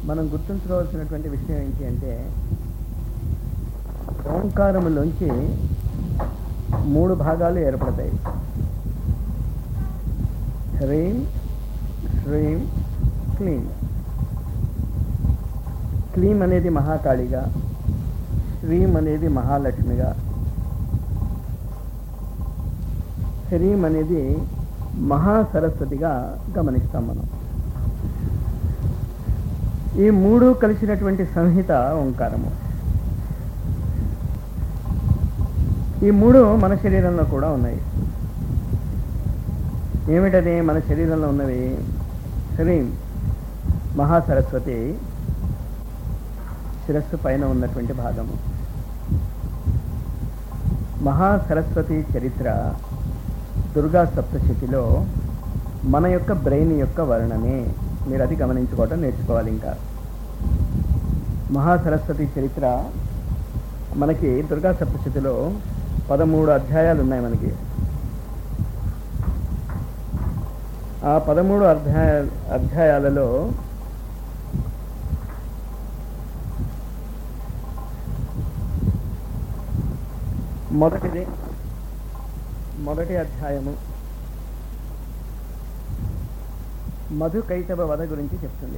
మనం గుర్తుంచుకోవాల్సినటువంటి విషయం ఏంటి అంటే ఓంకారములోంచి మూడు భాగాలు ఏర్పడతాయి హ్రీం శ్రీం క్లీం క్లీం అనేది మహాకాళిగా శ్రీం అనేది మహాలక్ష్మిగా హ్రీం అనేది మహాసరస్వతిగా గమనిస్తాం మనం ఈ మూడు కలిసినటువంటి సంహిత ఓంకారము ఈ మూడు మన శరీరంలో కూడా ఉన్నాయి ఏమిటది మన శరీరంలో ఉన్నవి హ్రీం మహాసరస్వతి శిరస్సు పైన ఉన్నటువంటి భాగము మహాసరస్వతి చరిత్ర దుర్గా సప్తశతిలో మన యొక్క బ్రెయిన్ యొక్క వర్ణనే మీరు అది గమనించుకోవటం నేర్చుకోవాలి ఇంకా మహాసరస్వతి చరిత్ర మనకి దుర్గా సప్తశతిలో పదమూడు అధ్యాయాలు ఉన్నాయి మనకి ఆ పదమూడు అధ్యాయ అధ్యాయాలలో మొదటిది మొదటి అధ్యాయము మధు కైటభ వధ గురించి చెప్తుంది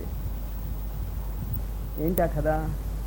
ఏంటి ఆ కథ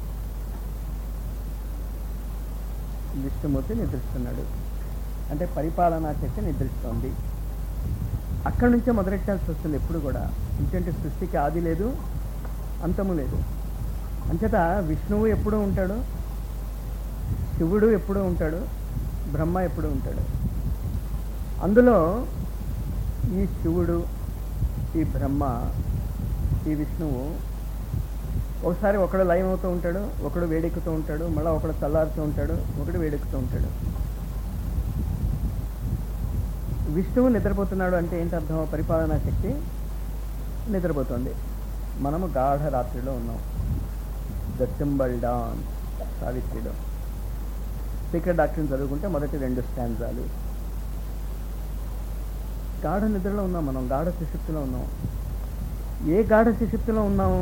విష్ణుమూర్తి నిద్రిస్తున్నాడు అంటే పరిపాలనా శక్తి నిద్రిస్తోంది అక్కడి నుంచే మొదలెట్టాల్సి వస్తుంది ఎప్పుడు కూడా ఎందుకంటే సృష్టికి ఆది లేదు అంతము లేదు అంచేత విష్ణువు ఎప్పుడూ ఉంటాడు శివుడు ఎప్పుడూ ఉంటాడు బ్రహ్మ ఎప్పుడూ ఉంటాడు అందులో ఈ శివుడు ఈ బ్రహ్మ ఈ విష్ణువు ఒకసారి ఒకడు లయం అవుతూ ఉంటాడు ఒకడు వేడెక్కుతూ ఉంటాడు మళ్ళీ ఒకడు చల్లారుతూ ఉంటాడు ఒకడు వేడెక్కుతూ ఉంటాడు విష్ణువు నిద్రపోతున్నాడు అంటే ఏంటి అర్థం పరిపాలనా శక్తి నిద్రపోతుంది మనము గాఢ రాత్రిలో ఉన్నాం ద సింబల్ డాన్ సావిత్రిలో సీక్రెట్ డాక్టర్ని చదువుకుంటే మొదటి రెండు స్టాండ్జాలు గాఢ నిద్రలో ఉన్నాం మనం గాఢ సుషుప్తిలో ఉన్నాం ఏ గాఢ సుషుప్తిలో ఉన్నాము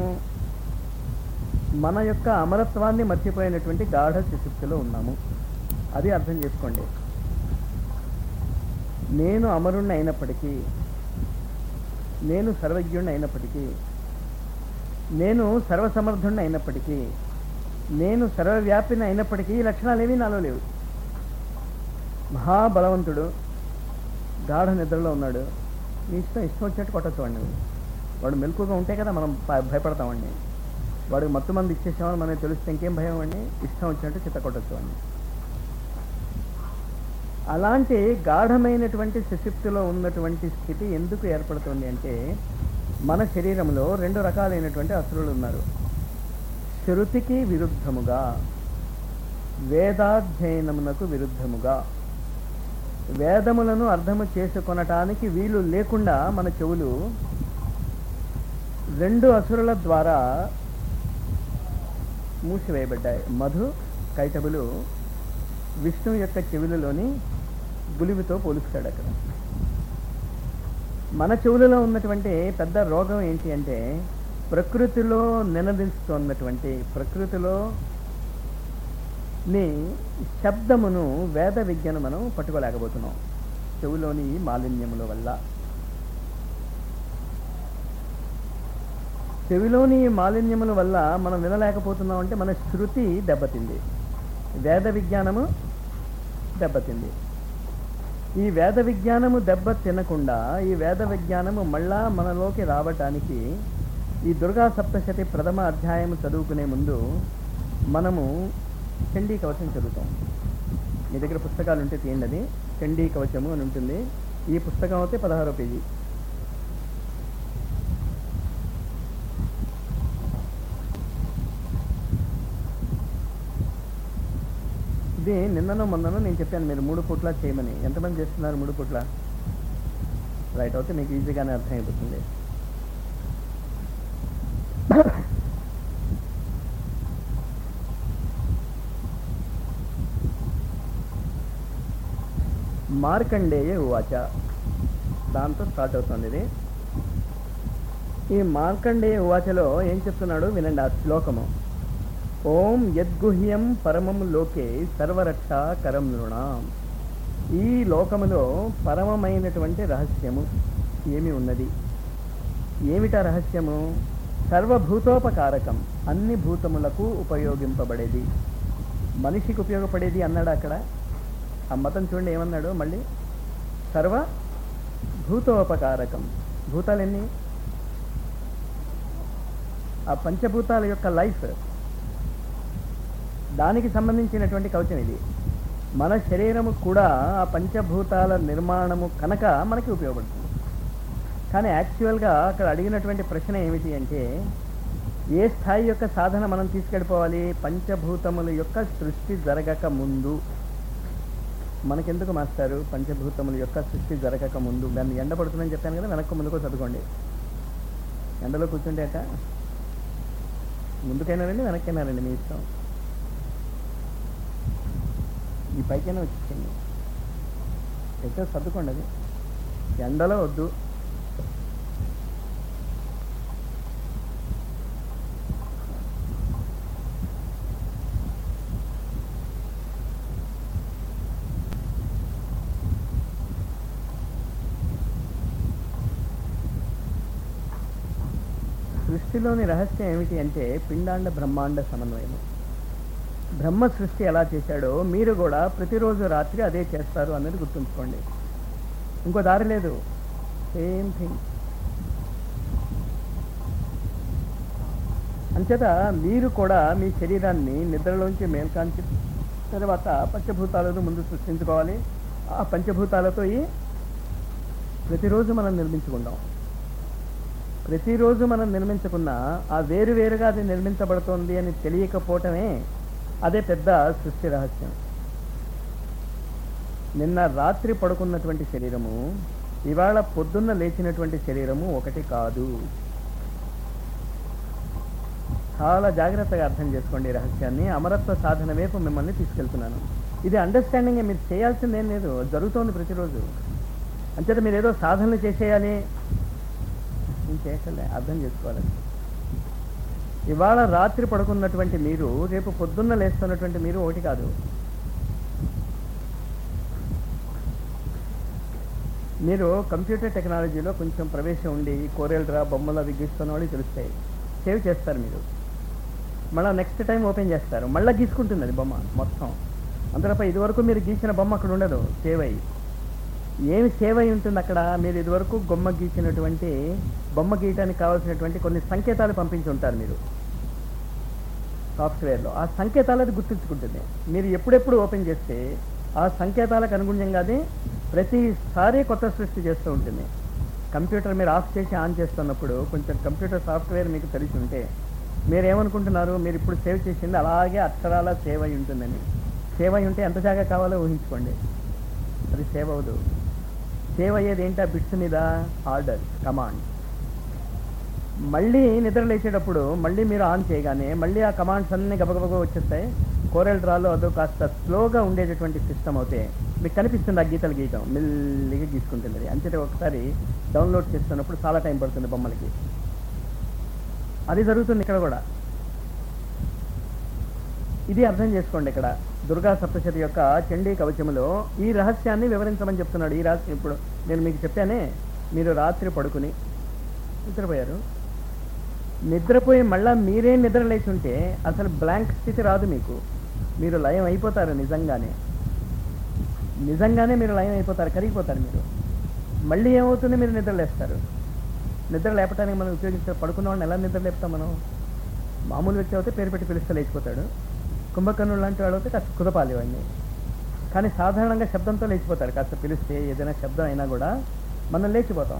మన యొక్క అమరత్వాన్ని మర్చిపోయినటువంటి గాఢ సుషుప్తిలో ఉన్నాము అది అర్థం చేసుకోండి నేను అమరుణ్ణి అయినప్పటికీ నేను సర్వజ్ఞుణ్ణి అయినప్పటికీ నేను సర్వసమర్థుణ్ణి అయినప్పటికీ నేను సర్వవ్యాపిని అయినప్పటికీ ఈ లక్షణాలు ఏమీ నాలో లేవు మహాబలవంతుడు గాఢ నిద్రలో ఉన్నాడు నీ ఇష్టం ఇష్టం వచ్చినట్టు కొట్టచ్చు వాడిని వాడు మెలకుగా ఉంటే కదా మనం భ- భయపడతామండి వాడికి మత్తు మంది ఇచ్చేసామని మనకి తెలిస్తే ఇంకేం భయం అండి ఇష్టం వచ్చినట్టు చిత్త కొట్టచ్చు వాడిని అలాంటి గాఢమైనటువంటి సుషుప్తిలో ఉన్నటువంటి స్థితి ఎందుకు ఏర్పడుతుంది అంటే మన శరీరంలో రెండు రకాలైనటువంటి అసురులు ఉన్నారు శృతికి విరుద్ధముగా వేదాధ్యయనమునకు విరుద్ధముగా వేదములను అర్థము చేసుకొనటానికి వీలు లేకుండా మన చెవులు రెండు అసురుల ద్వారా మూసివేయబడ్డాయి మధు కైటబులు విష్ణు యొక్క చెవులలోని గులివితో పోలుస్తాడు అక్కడ మన చెవులలో ఉన్నటువంటి పెద్ద రోగం ఏంటి అంటే ప్రకృతిలో నినదిస్తున్నటువంటి ప్రకృతిలో ని శబ్దమును వేద విద్యను మనం పట్టుకోలేకపోతున్నాం చెవులోని ఈ మాలిన్యముల వల్ల చెవిలోని ఈ మాలిన్యముల వల్ల మనం వినలేకపోతున్నాం అంటే మన శృతి దెబ్బతింది వేద విజ్ఞానము దెబ్బతింది ఈ వేద విజ్ఞానము దెబ్బ తినకుండా ఈ వేద విజ్ఞానము మళ్ళా మనలోకి రావటానికి ఈ దుర్గా సప్తశతి ప్రథమ అధ్యాయం చదువుకునే ముందు మనము చండీ కవచం చదువుతాం మీ దగ్గర పుస్తకాలు ఉంటే తీయండి అది చండీ కవచము అని ఉంటుంది ఈ పుస్తకం అయితే పదహారో పేజీ ఇది నిన్ననో మొన్ననో నేను చెప్పాను మీరు మూడు పూట్ల చేయమని ఎంతమంది చేస్తున్నారు మూడు పూట్ల రైట్ అవుతే మీకు ఈజీగానే అర్థమైపోతుంది మార్కండేయ ఉవాచ దాంతో స్టార్ట్ అవుతుంది ఇది ఈ మార్కండేయ ఉవాచలో ఏం చెప్తున్నాడు వినండి ఆ శ్లోకము ఓం యద్గుహ్యం పరమం లోకే సర్వరక్ష కరం నృణాం ఈ లోకములో పరమమైనటువంటి రహస్యము ఏమి ఉన్నది ఏమిటా రహస్యము సర్వభూతోపకారకం అన్ని భూతములకు ఉపయోగింపబడేది మనిషికి ఉపయోగపడేది అన్నాడు అక్కడ ఆ మతం చూడండి ఏమన్నాడు మళ్ళీ సర్వ భూతోపకారకం భూతాలు ఎన్ని ఆ పంచభూతాల యొక్క లైఫ్ దానికి సంబంధించినటువంటి కవచం ఇది మన శరీరము కూడా ఆ పంచభూతాల నిర్మాణము కనుక మనకి ఉపయోగపడుతుంది కానీ యాక్చువల్గా అక్కడ అడిగినటువంటి ప్రశ్న ఏమిటి అంటే ఏ స్థాయి యొక్క సాధన మనం తీసుకెళ్ళిపోవాలి పంచభూతముల యొక్క సృష్టి జరగక ముందు మనకెందుకు మాస్టారు పంచభూతముల యొక్క సృష్టి జరగక ముందు దాన్ని ఎండ పడుతుందని చెప్పాను కదా వెనక్కు ముందుకో చదువుకోండి ఎండలో కూర్చుంటే అట ముందుకైనా రండి వెనక్కైనా రండి మీ ఇష్టం ఈ పైకైనా వచ్చేసింది ఎక్కడ సర్దుకోండి అది ఎండలో వద్దు సృష్టిలోని రహస్యం ఏమిటి అంటే పిండాండ బ్రహ్మాండ సమన్వయము బ్రహ్మ సృష్టి ఎలా చేశాడో మీరు కూడా ప్రతిరోజు రాత్రి అదే చేస్తారు అన్నది గుర్తుంచుకోండి ఇంకో దారి లేదు సేమ్ థింగ్ అంచేత మీరు కూడా మీ శరీరాన్ని నిద్రలోంచి మేల్కాంచి తర్వాత పంచభూతాలను ముందు సృష్టించుకోవాలి ఆ పంచభూతాలతో ఈ ప్రతిరోజు మనం నిర్మించుకుంటాం ప్రతిరోజు మనం నిర్మించుకున్న ఆ వేరు వేరుగా అది నిర్మించబడుతోంది అని తెలియకపోవటమే అదే పెద్ద సృష్టి రహస్యం నిన్న రాత్రి పడుకున్నటువంటి శరీరము ఇవాళ పొద్దున్న లేచినటువంటి శరీరము ఒకటి కాదు చాలా జాగ్రత్తగా అర్థం చేసుకోండి ఈ రహస్యాన్ని అమరత్వ సాధన వైపు మిమ్మల్ని తీసుకెళ్తున్నాను ఇది అండర్స్టాండింగ్ మీరు చేయాల్సిందేం లేదు జరుగుతోంది ప్రతిరోజు అంచేత మీరు ఏదో సాధనలు చేసేయాలి నేను చేయకలే అర్థం చేసుకోవాలి ఇవాళ రాత్రి పడుకున్నటువంటి మీరు రేపు పొద్దున్న లేస్తున్నటువంటి మీరు ఒకటి కాదు మీరు కంప్యూటర్ టెక్నాలజీలో కొంచెం ప్రవేశం ఉండి కోరెల్ డ్రా బొమ్మలు అవి గీస్తున్న వాళ్ళు తెలుస్తాయి సేవ్ చేస్తారు మీరు మళ్ళీ నెక్స్ట్ టైం ఓపెన్ చేస్తారు మళ్ళీ గీసుకుంటుంది అది బొమ్మ మొత్తం అంతలోప ఇదివరకు మీరు గీసిన బొమ్మ అక్కడ ఉండదు సేవ్ అయ్యి ఏమి సేవ్ అయి ఉంటుంది అక్కడ మీరు ఇదివరకు బొమ్మ గీసినటువంటి బొమ్మ గీయడానికి కావాల్సినటువంటి కొన్ని సంకేతాలు పంపించి ఉంటారు మీరు సాఫ్ట్వేర్లో ఆ సంకేతాలు అది గుర్తుంచుకుంటుంది మీరు ఎప్పుడెప్పుడు ఓపెన్ చేస్తే ఆ సంకేతాలకు అనుగుణంగానే ప్రతిసారి కొత్త సృష్టి చేస్తూ ఉంటుంది కంప్యూటర్ మీరు ఆఫ్ చేసి ఆన్ చేస్తున్నప్పుడు కొంచెం కంప్యూటర్ సాఫ్ట్వేర్ మీకు తెలిసి ఉంటే మీరు ఏమనుకుంటున్నారు మీరు ఇప్పుడు సేవ్ చేసింది అలాగే అక్షరాల సేవ్ అయి ఉంటుందని సేవ్ అయి ఉంటే ఎంత జాగా కావాలో ఊహించుకోండి అది సేవ్ అవ్వదు సేవ్ అయ్యేది ఏంటి ఆ బిట్స్ మీద ఆర్డర్ కమాండ్ మళ్ళీ నిద్ర లేచేటప్పుడు మళ్ళీ మీరు ఆన్ చేయగానే మళ్ళీ ఆ కమాండ్స్ అన్నీ గబగబగా వచ్చేస్తాయి కోరల్ డ్రాలో అదో కాస్త స్లోగా ఉండేటటువంటి సిస్టమ్ అవుతే మీకు కనిపిస్తుంది ఆ గీతలు గీయటం మెల్లిగా గీసుకుంటుంది అది అంచేత ఒకసారి డౌన్లోడ్ చేస్తున్నప్పుడు చాలా టైం పడుతుంది బొమ్మలకి అది జరుగుతుంది ఇక్కడ కూడా ఇది అర్థం చేసుకోండి ఇక్కడ దుర్గా సప్తశతి యొక్క చండీ కవచములో ఈ రహస్యాన్ని వివరించమని చెప్తున్నాడు ఈ రహస్యం ఇప్పుడు నేను మీకు చెప్పానే మీరు రాత్రి పడుకుని నిద్రపోయారు నిద్రపోయి మళ్ళా మీరే నిద్ర లేచి ఉంటే అసలు బ్లాంక్ స్థితి రాదు మీకు మీరు లయం అయిపోతారు నిజంగానే నిజంగానే మీరు లయం అయిపోతారు కరిగిపోతారు మీరు మళ్ళీ ఏమవుతుంది మీరు నిద్ర లేస్తారు నిద్ర లేపడానికి మనం ఉపయోగించే పడుకున్న వాడిని ఎలా నిద్ర లేపుతాం మనం మామూలు వ్యక్తి అయితే పేరు పెట్టి పిలిస్తే లేచిపోతాడు కుంభకర్ణుడు లాంటి వాడు అయితే కాస్త కుదపాలి వాడిని కానీ సాధారణంగా శబ్దంతో లేచిపోతారు కాస్త పిలిస్తే ఏదైనా శబ్దం అయినా కూడా మనం లేచిపోతాం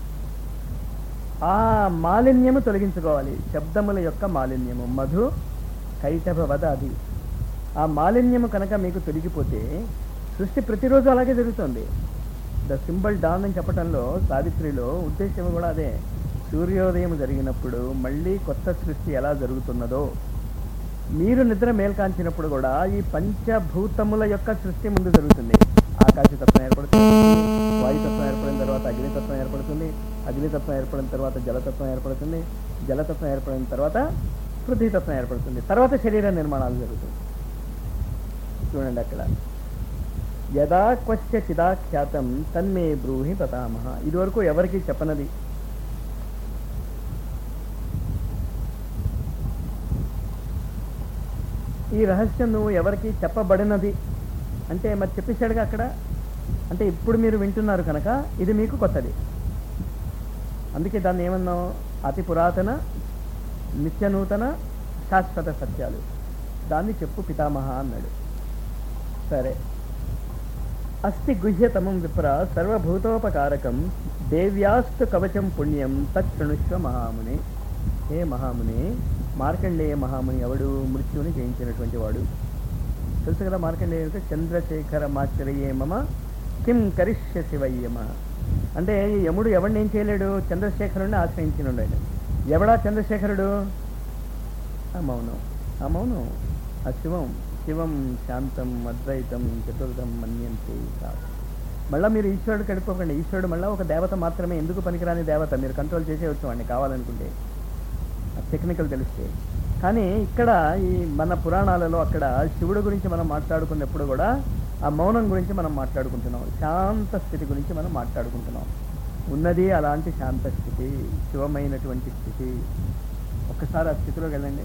ఆ మాలిన్యము తొలగించుకోవాలి శబ్దముల యొక్క మాలిన్యము మధు కైటభవద అది ఆ మాలిన్యము కనుక మీకు తొలగిపోతే సృష్టి ప్రతిరోజు అలాగే జరుగుతుంది ద సింబల్ డాన్ అని చెప్పడంలో సావిత్రిలో ఉద్దేశం కూడా అదే సూర్యోదయం జరిగినప్పుడు మళ్ళీ కొత్త సృష్టి ఎలా జరుగుతున్నదో మీరు నిద్ర మేల్కాంచినప్పుడు కూడా ఈ పంచభూతముల యొక్క సృష్టి ముందు జరుగుతుంది ఆకాశతత్వం ఏర్పడుతుంది వాయుతత్వం ఏర్పడిన తర్వాత అగ్నితత్వం ఏర్పడుతుంది అగ్నితత్వం ఏర్పడిన తర్వాత జలతత్వం ఏర్పడుతుంది జలతత్వం ఏర్పడిన తర్వాత పృథ్వీతత్వం ఏర్పడుతుంది తర్వాత శరీర నిర్మాణాలు జరుగుతుంది చూడండి అక్కడ యదా క్వశ్చ చిదాఖ్యాతం తన్మే బ్రూహి పతామహ ఇదివరకు ఎవరికి చెప్పనది ఈ రహస్యం నువ్వు ఎవరికి చెప్పబడినది అంటే మరి చెప్పేశాడుగా అక్కడ అంటే ఇప్పుడు మీరు వింటున్నారు కనుక ఇది మీకు కొత్తది అందుకే దాన్ని ఏమన్నాం అతి పురాతన నిత్య నూతన శాశ్వత సత్యాలు దాన్ని చెప్పు పితామహ అన్నాడు సరే అస్తి గుహ్యతమం విప్ర సర్వభూతోపకారకం దేవ్యాస్తు కవచం పుణ్యం తక్షణుష్వ మహాముని హే మహాముని మార్కండేయ మహాముని ఎవడు మృత్యువుని జయించినటువంటి వాడు తెలుసు కదా మార్కండేయ అంటే చంద్రశేఖర మాచరయే మమ కిం కరిష్య శివయ్యమ అంటే ఈ యముడు ఎవడిని ఏం చేయలేడు చంద్రశేఖరుడిని ఆశ్రయించినుండాడు ఎవడా చంద్రశేఖరుడు ఆ మౌనం ఆ మౌనం ఆ శివం శివం శాంతం అద్వైతం చతుర్థం మన్యంతే కాదు మళ్ళీ మీరు ఈశ్వరుడు కడిపోకండి ఈశ్వరుడు మళ్ళీ ఒక దేవత మాత్రమే ఎందుకు పనికిరాని దేవత మీరు కంట్రోల్ చేసేయచ్చు వాడిని కావాలనుకుంటే టెక్నికల్ తెలిస్తే కానీ ఇక్కడ ఈ మన పురాణాలలో అక్కడ శివుడు గురించి మనం మాట్లాడుకున్నప్పుడు కూడా ఆ మౌనం గురించి మనం మాట్లాడుకుంటున్నాం శాంత స్థితి గురించి మనం మాట్లాడుకుంటున్నాం ఉన్నది అలాంటి శాంత స్థితి శివమైనటువంటి స్థితి ఒక్కసారి ఆ స్థితిలోకి వెళ్ళండి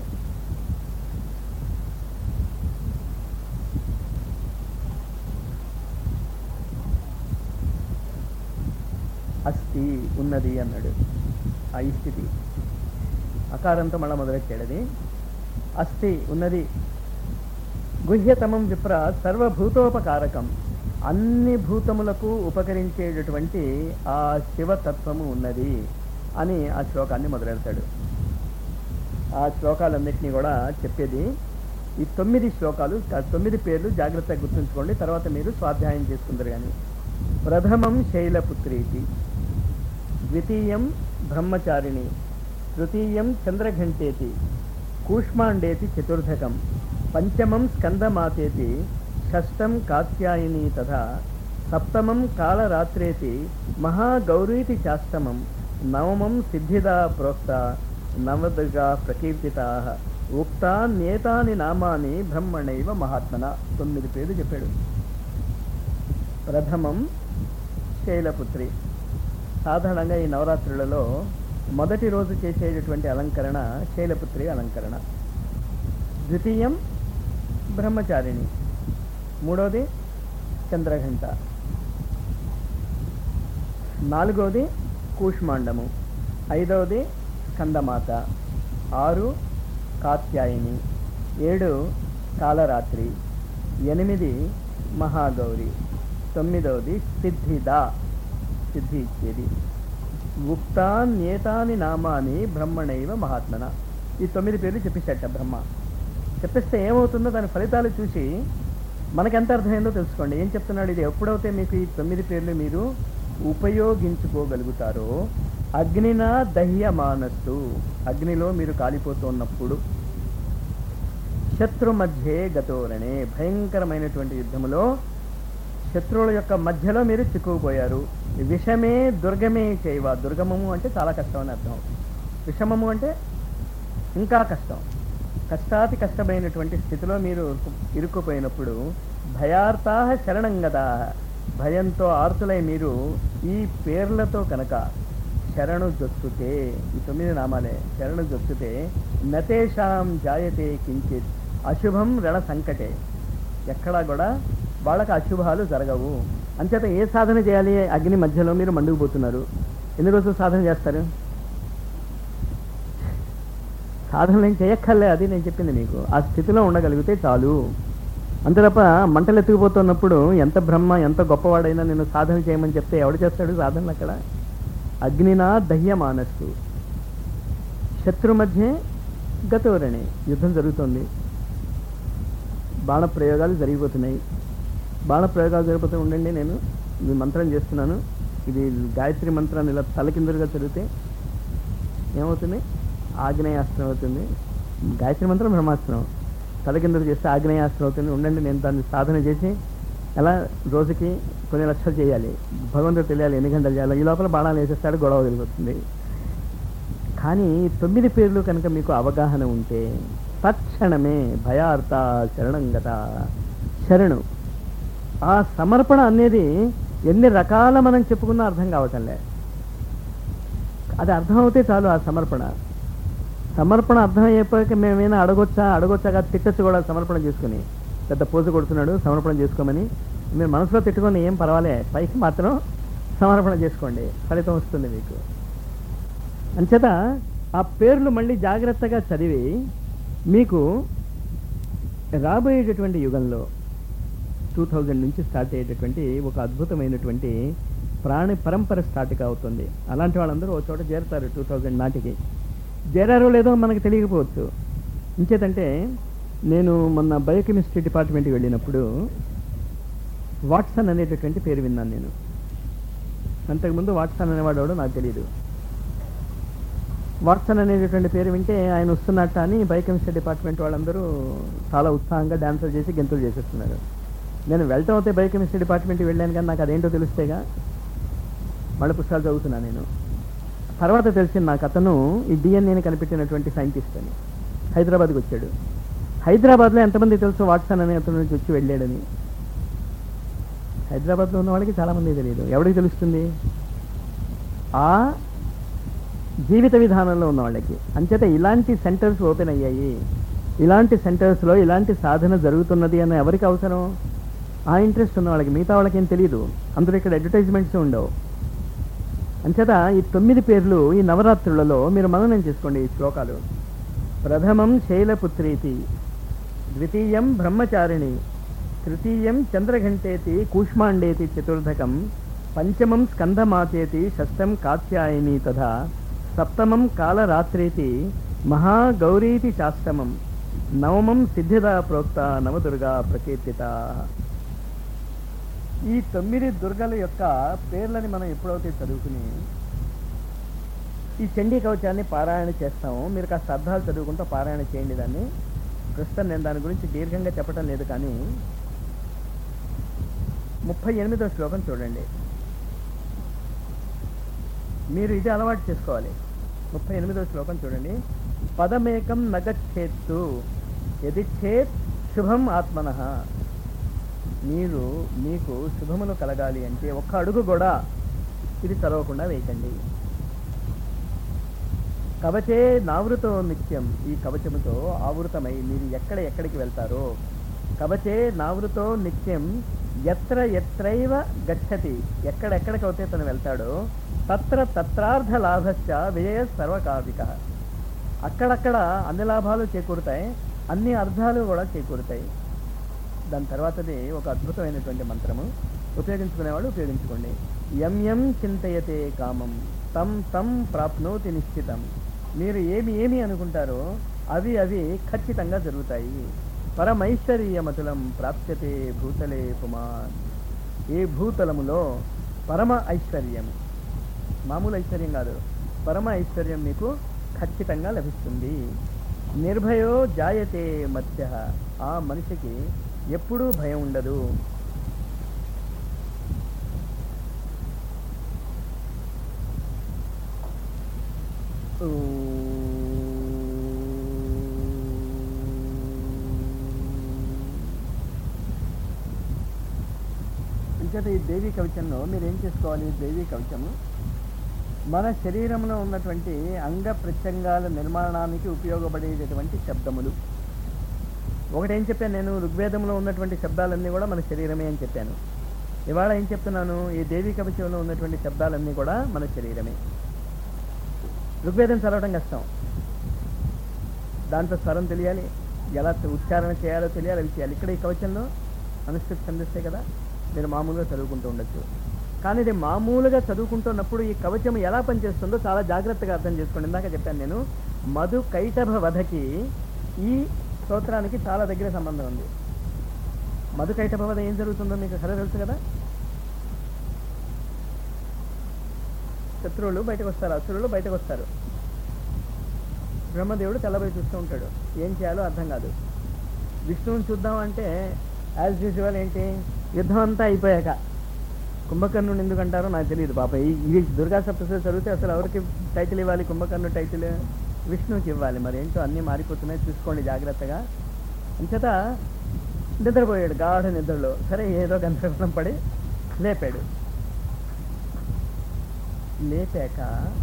అస్థి ఉన్నది అన్నాడు ఆ ఈ స్థితి అకారంతో మళ్ళా మొదలెట్టాడు అది అస్థి ఉన్నది గుహ్యతమం విప్ర సర్వభూతోపకారకం అన్ని భూతములకు ఉపకరించేటటువంటి ఆ శివతత్వము ఉన్నది అని ఆ శ్లోకాన్ని మొదలెడతాడు ఆ శ్లోకాలన్నింటినీ కూడా చెప్పేది ఈ తొమ్మిది శ్లోకాలు ఆ తొమ్మిది పేర్లు జాగ్రత్తగా గుర్తుంచుకోండి తర్వాత మీరు స్వాధ్యాయం చేసుకుందరు కానీ ప్రథమం శైలపుత్రీతి ద్వితీయం బ్రహ్మచారిణి తృతీయం చంద్రఘంటేతి కూష్మాండేతి చతుర్థకం పంచమం స్కందమాతేతి షష్టం కాత్యాయని తథా సప్తమం కాళరాత్రేతి మహాగౌరీతి చాష్టమం నవమం సిద్ధిదా ప్రోక్త నవదుగా ప్రకీర్తితా ఉక్తాన్యేతాని నామాని బ్రహ్మణైవ మహాత్మన తొమ్మిది పేర్లు చెప్పాడు ప్రథమం శైలపుత్రి సాధారణంగా ఈ నవరాత్రులలో మొదటి రోజు చేసేటటువంటి అలంకరణ శైలపుత్రి అలంకరణ ద్వితీయం బ్రహ్మచారిణి మూడోది చంద్రఘంట నాలుగోది కూష్మాండము ఐదవది స్కందమాత ఆరు కాత్యాయని ఏడు కాలరాత్రి ఎనిమిది మహాగౌరి తొమ్మిదవది సిద్ధిదా సిద్ధి ఇచ్చేది ఉక్తాన్యేతాని నామాని బ్రహ్మణైవ మహాత్మన ఈ తొమ్మిది పేర్లు చెప్పేశాట బ్రహ్మ చెప్పేస్తే ఏమవుతుందో దాని ఫలితాలు చూసి మనకెంత అర్థమైందో తెలుసుకోండి ఏం చెప్తున్నాడు ఇది ఎప్పుడైతే మీకు ఈ తొమ్మిది పేర్లు మీరు ఉపయోగించుకోగలుగుతారో అగ్నిన దహ్యమానస్సు అగ్నిలో మీరు కాలిపోతున్నప్పుడు శత్రు మధ్యే గతోరణే భయంకరమైనటువంటి యుద్ధములో శత్రువుల యొక్క మధ్యలో మీరు చిక్కుకుపోయారు విషమే దుర్గమే చేయవ దుర్గమము అంటే చాలా కష్టం అని అర్థం విషమము అంటే ఇంకా కష్టం కష్టాతి కష్టమైనటువంటి స్థితిలో మీరు ఇరుక్కుపోయినప్పుడు భయార్తా శరణం గదా భయంతో ఆర్తులై మీరు ఈ పేర్లతో కనుక శరణు జొత్తుతే ఈ తొమ్మిది నామాలే శరణు జొత్తుతే నతేషాం జాయతే కించిత్ అశుభం రణ సంకటే ఎక్కడా కూడా వాళ్ళకి అశుభాలు జరగవు అంచేత ఏ సాధన చేయాలి అగ్ని మధ్యలో మీరు మండుకుపోతున్నారు ఎన్ని రోజులు సాధన చేస్తారు సాధన ఏం చేయక్కర్లే అది నేను చెప్పింది మీకు ఆ స్థితిలో ఉండగలిగితే చాలు అంతే తప్ప మంటలు ఎత్తుకుపోతున్నప్పుడు ఎంత బ్రహ్మ ఎంత గొప్పవాడైనా నేను సాధన చేయమని చెప్తే ఎవడు చేస్తాడు సాధనలు అక్కడ అగ్నినా దహ్యమానస్సు శత్రు మధ్య గతవరణి యుద్ధం జరుగుతుంది బాణ ప్రయోగాలు జరిగిపోతున్నాయి బాణ ప్రయోగాలు జరిగిపోతూ ఉండండి నేను ఈ మంత్రం చేస్తున్నాను ఇది గాయత్రి మంత్రాన్ని ఇలా తలకిందులుగా చదివితే ఏమవుతుంది ఆగ్నేయాస్త్రం అవుతుంది గాయత్రి మంత్రం బ్రహ్మాస్త్రం తలకిందులు చేస్తే ఆగ్నేయాస్త్రం అవుతుంది ఉండండి నేను దాన్ని సాధన చేసి ఎలా రోజుకి కొన్ని లక్షలు చేయాలి భగవంతుడు తెలియాలి ఎన్ని గంటలు చేయాలి ఈ లోపల బాణాలు వేసేస్తాడు గొడవ వదిలిపోతుంది కానీ తొమ్మిది పేర్లు కనుక మీకు అవగాహన ఉంటే తక్షణమే భయార్త శరణంగత శరణు ఆ సమర్పణ అనేది ఎన్ని రకాల మనం చెప్పుకున్నా అర్థం కావటంలే అది అర్థమవుతే చాలు ఆ సమర్పణ సమర్పణ అర్థమయ్యేపోయాక మేమేమైనా అడగొచ్చా అడగొచ్చాగా తిట్టచ్చు కూడా సమర్పణ చేసుకుని పెద్ద పోజు కొడుతున్నాడు సమర్పణ చేసుకోమని మీరు మనసులో తిట్టుకొని ఏం పర్వాలే పైకి మాత్రం సమర్పణ చేసుకోండి ఫలితం వస్తుంది మీకు అంచేత ఆ పేర్లు మళ్ళీ జాగ్రత్తగా చదివి మీకు రాబోయేటటువంటి యుగంలో టూ థౌజండ్ నుంచి స్టార్ట్ అయ్యేటటువంటి ఒక అద్భుతమైనటువంటి ప్రాణి పరంపర స్టార్ట్ అవుతుంది అలాంటి వాళ్ళందరూ ఒక చోట చేరుతారు టూ థౌజండ్ నాటికి చేరారో లేదో మనకు తెలియకపోవచ్చు ఇంచేతంటే నేను మొన్న బయోకెమిస్ట్రీ డిపార్ట్మెంట్కి వెళ్ళినప్పుడు వాట్సన్ అనేటటువంటి పేరు విన్నాను నేను అంతకుముందు వాట్సన్ అనేవాడు ఎవడో నాకు తెలియదు వాట్సన్ అనేటటువంటి పేరు వింటే ఆయన వస్తున్నట్ట అని బయోకెమిస్ట్రీ డిపార్ట్మెంట్ వాళ్ళందరూ చాలా ఉత్సాహంగా డాన్సులు చేసి గెంతులు చేసేస్తున్నారు నేను వెళ్ళటం అయితే బయోకెమిస్ట్రీ డిపార్ట్మెంట్కి వెళ్ళాను కానీ నాకు అదేంటో తెలిస్తేగా వాళ్ళ పుస్తకాలు చదువుతున్నాను నేను తర్వాత తెలిసింది నాకు అతను ఈ డిఎన్ఏని కనిపెట్టినటువంటి సైంటిస్ట్ అని హైదరాబాద్కి వచ్చాడు హైదరాబాద్లో ఎంతమంది తెలుసు వాట్సన్ అనే అతను నుంచి వచ్చి వెళ్ళాడని హైదరాబాద్లో ఉన్న వాళ్ళకి చాలామంది తెలియదు ఎవరికి తెలుస్తుంది ఆ జీవిత విధానంలో ఉన్న వాళ్ళకి అంచేత ఇలాంటి సెంటర్స్ ఓపెన్ అయ్యాయి ఇలాంటి సెంటర్స్లో ఇలాంటి సాధన జరుగుతున్నది అని ఎవరికి అవసరం ఆ ఇంట్రెస్ట్ ఉన్న వాళ్ళకి మిగతా వాళ్ళకి ఏం తెలియదు అందులో ఇక్కడ అడ్వర్టైజ్మెంట్స్ ఉండవు అంచేత ఈ తొమ్మిది పేర్లు ఈ నవరాత్రులలో మీరు మననం చేసుకోండి ఈ శ్లోకాలు ప్రథమం శైలపుత్రీతి ద్వితీయం బ్రహ్మచారిణి తృతీయం చంద్రఘంటేతి కూష్మాండేతి చతుర్థకం పంచమం స్కందమాచేతి షష్టం కాత్యాయని తథా సప్తమం కాలరాత్రేతి మహాగౌరీతి శాస్త్రమం నవమం సిద్ధిదా ప్రోక్త నవదుర్గా ప్రకీర్తిత ఈ తొమ్మిది దుర్గల యొక్క పేర్లని మనం ఎప్పుడైతే చదువుకుని ఈ చండీ కవచాన్ని పారాయణ చేస్తాము మీరు కాస్త అర్థాలు చదువుకుంటూ పారాయణ చేయండి దాన్ని ప్రస్తుతం నేను దాని గురించి దీర్ఘంగా చెప్పడం లేదు కానీ ముప్పై ఎనిమిదో శ్లోకం చూడండి మీరు ఇది అలవాటు చేసుకోవాలి ముప్పై ఎనిమిదో శ్లోకం చూడండి పదమేకం నగచ్చేత్తు ఎది చేత్ శుభం ఆత్మన మీరు మీకు శుభములు కలగాలి అంటే ఒక్క అడుగు కూడా ఇది చదవకుండా వేయకండి కవచే నావృతో నిత్యం ఈ కవచముతో ఆవృతమై మీరు ఎక్కడ ఎక్కడికి వెళ్తారో కవచే నావృతో నిత్యం ఎత్ర ఎత్రైవ గచ్చతి ఎక్కడెక్కడికి అయితే తను వెళ్తాడో తత్ర తత్రార్థ లాభశ్చ విజయ సర్వకావిక అక్కడక్కడ అన్ని లాభాలు చేకూరుతాయి అన్ని అర్థాలు కూడా చేకూరుతాయి దాని తర్వాతది ఒక అద్భుతమైనటువంటి మంత్రము ఉపయోగించుకునేవాళ్ళు ఉపయోగించుకోండి యం యం చింతయతే కామం తం తం ప్రాప్నోతి నిశ్చితం మీరు ఏమి ఏమి అనుకుంటారో అవి అవి ఖచ్చితంగా జరుగుతాయి పరమైశ్వర్యమతులం ప్రాప్యతే భూతలే పుమాన్ ఏ భూతలములో పరమ ఐశ్వర్యం మామూలు ఐశ్వర్యం కాదు పరమ ఐశ్వర్యం మీకు ఖచ్చితంగా లభిస్తుంది నిర్భయో జాయతే మత్స్య ఆ మనిషికి ఎప్పుడూ భయం ఉండదు అంచేత ఈ దేవీ కవచంలో మీరు ఏం చేసుకోవాలి దేవీ కవచము మన శరీరంలో ఉన్నటువంటి అంగ ప్రత్యంగాల నిర్మాణానికి ఉపయోగపడేటటువంటి శబ్దములు ఒకటి ఏం చెప్పాను నేను ఋగ్వేదంలో ఉన్నటువంటి శబ్దాలన్నీ కూడా మన శరీరమే అని చెప్పాను ఇవాళ ఏం చెప్తున్నాను ఈ దేవీ కవచంలో ఉన్నటువంటి శబ్దాలన్నీ కూడా మన శరీరమే ఋగ్వేదం చదవడం కష్టం దాంట్లో స్వరం తెలియాలి ఎలా ఉచ్చారణ చేయాలో తెలియాలి అవి చేయాలి ఇక్కడ ఈ కవచంలో అనుష్ఠిత సంధిస్తే కదా మీరు మామూలుగా చదువుకుంటూ ఉండొచ్చు కానీ ఇది మామూలుగా చదువుకుంటున్నప్పుడు ఈ కవచం ఎలా పనిచేస్తుందో చాలా జాగ్రత్తగా అర్థం చేసుకోండి ఇందాక చెప్పాను నేను మధు కైటభ వధకి ఈ స్తోత్రానికి చాలా దగ్గర సంబంధం ఉంది మధు కైటభ వధ ఏం జరుగుతుందో మీకు కథ తెలుసు కదా శత్రువులు బయటకు వస్తారు అసురులు బయటకు వస్తారు బ్రహ్మదేవుడు తెల్లబోయి చూస్తూ ఉంటాడు ఏం చేయాలో అర్థం కాదు విష్ణువుని చూద్దాం అంటే యాజ్ యూజువల్ ఏంటి యుద్ధం అంతా అయిపోయాక కుంభకర్ణుడు ఎందుకు అంటారో నాకు తెలియదు పాప ఈ- ఈ దుర్గా సప్తశతి చదివితే అసలు ఎవరికి టైటిల్ ఇవ్వాలి కుంభకర్ణుడు టైటిల్ విష్ణువుకి ఇవ్వాలి మరి ఏంటో అన్నీ మారిపోతున్నాయి చూసుకోండి జాగ్రత్తగా అంచేత నిద్రపోయాడు గాఢ నిద్రలో సరే ఏదో గందరగోళం పడి లేపాడు లేపాక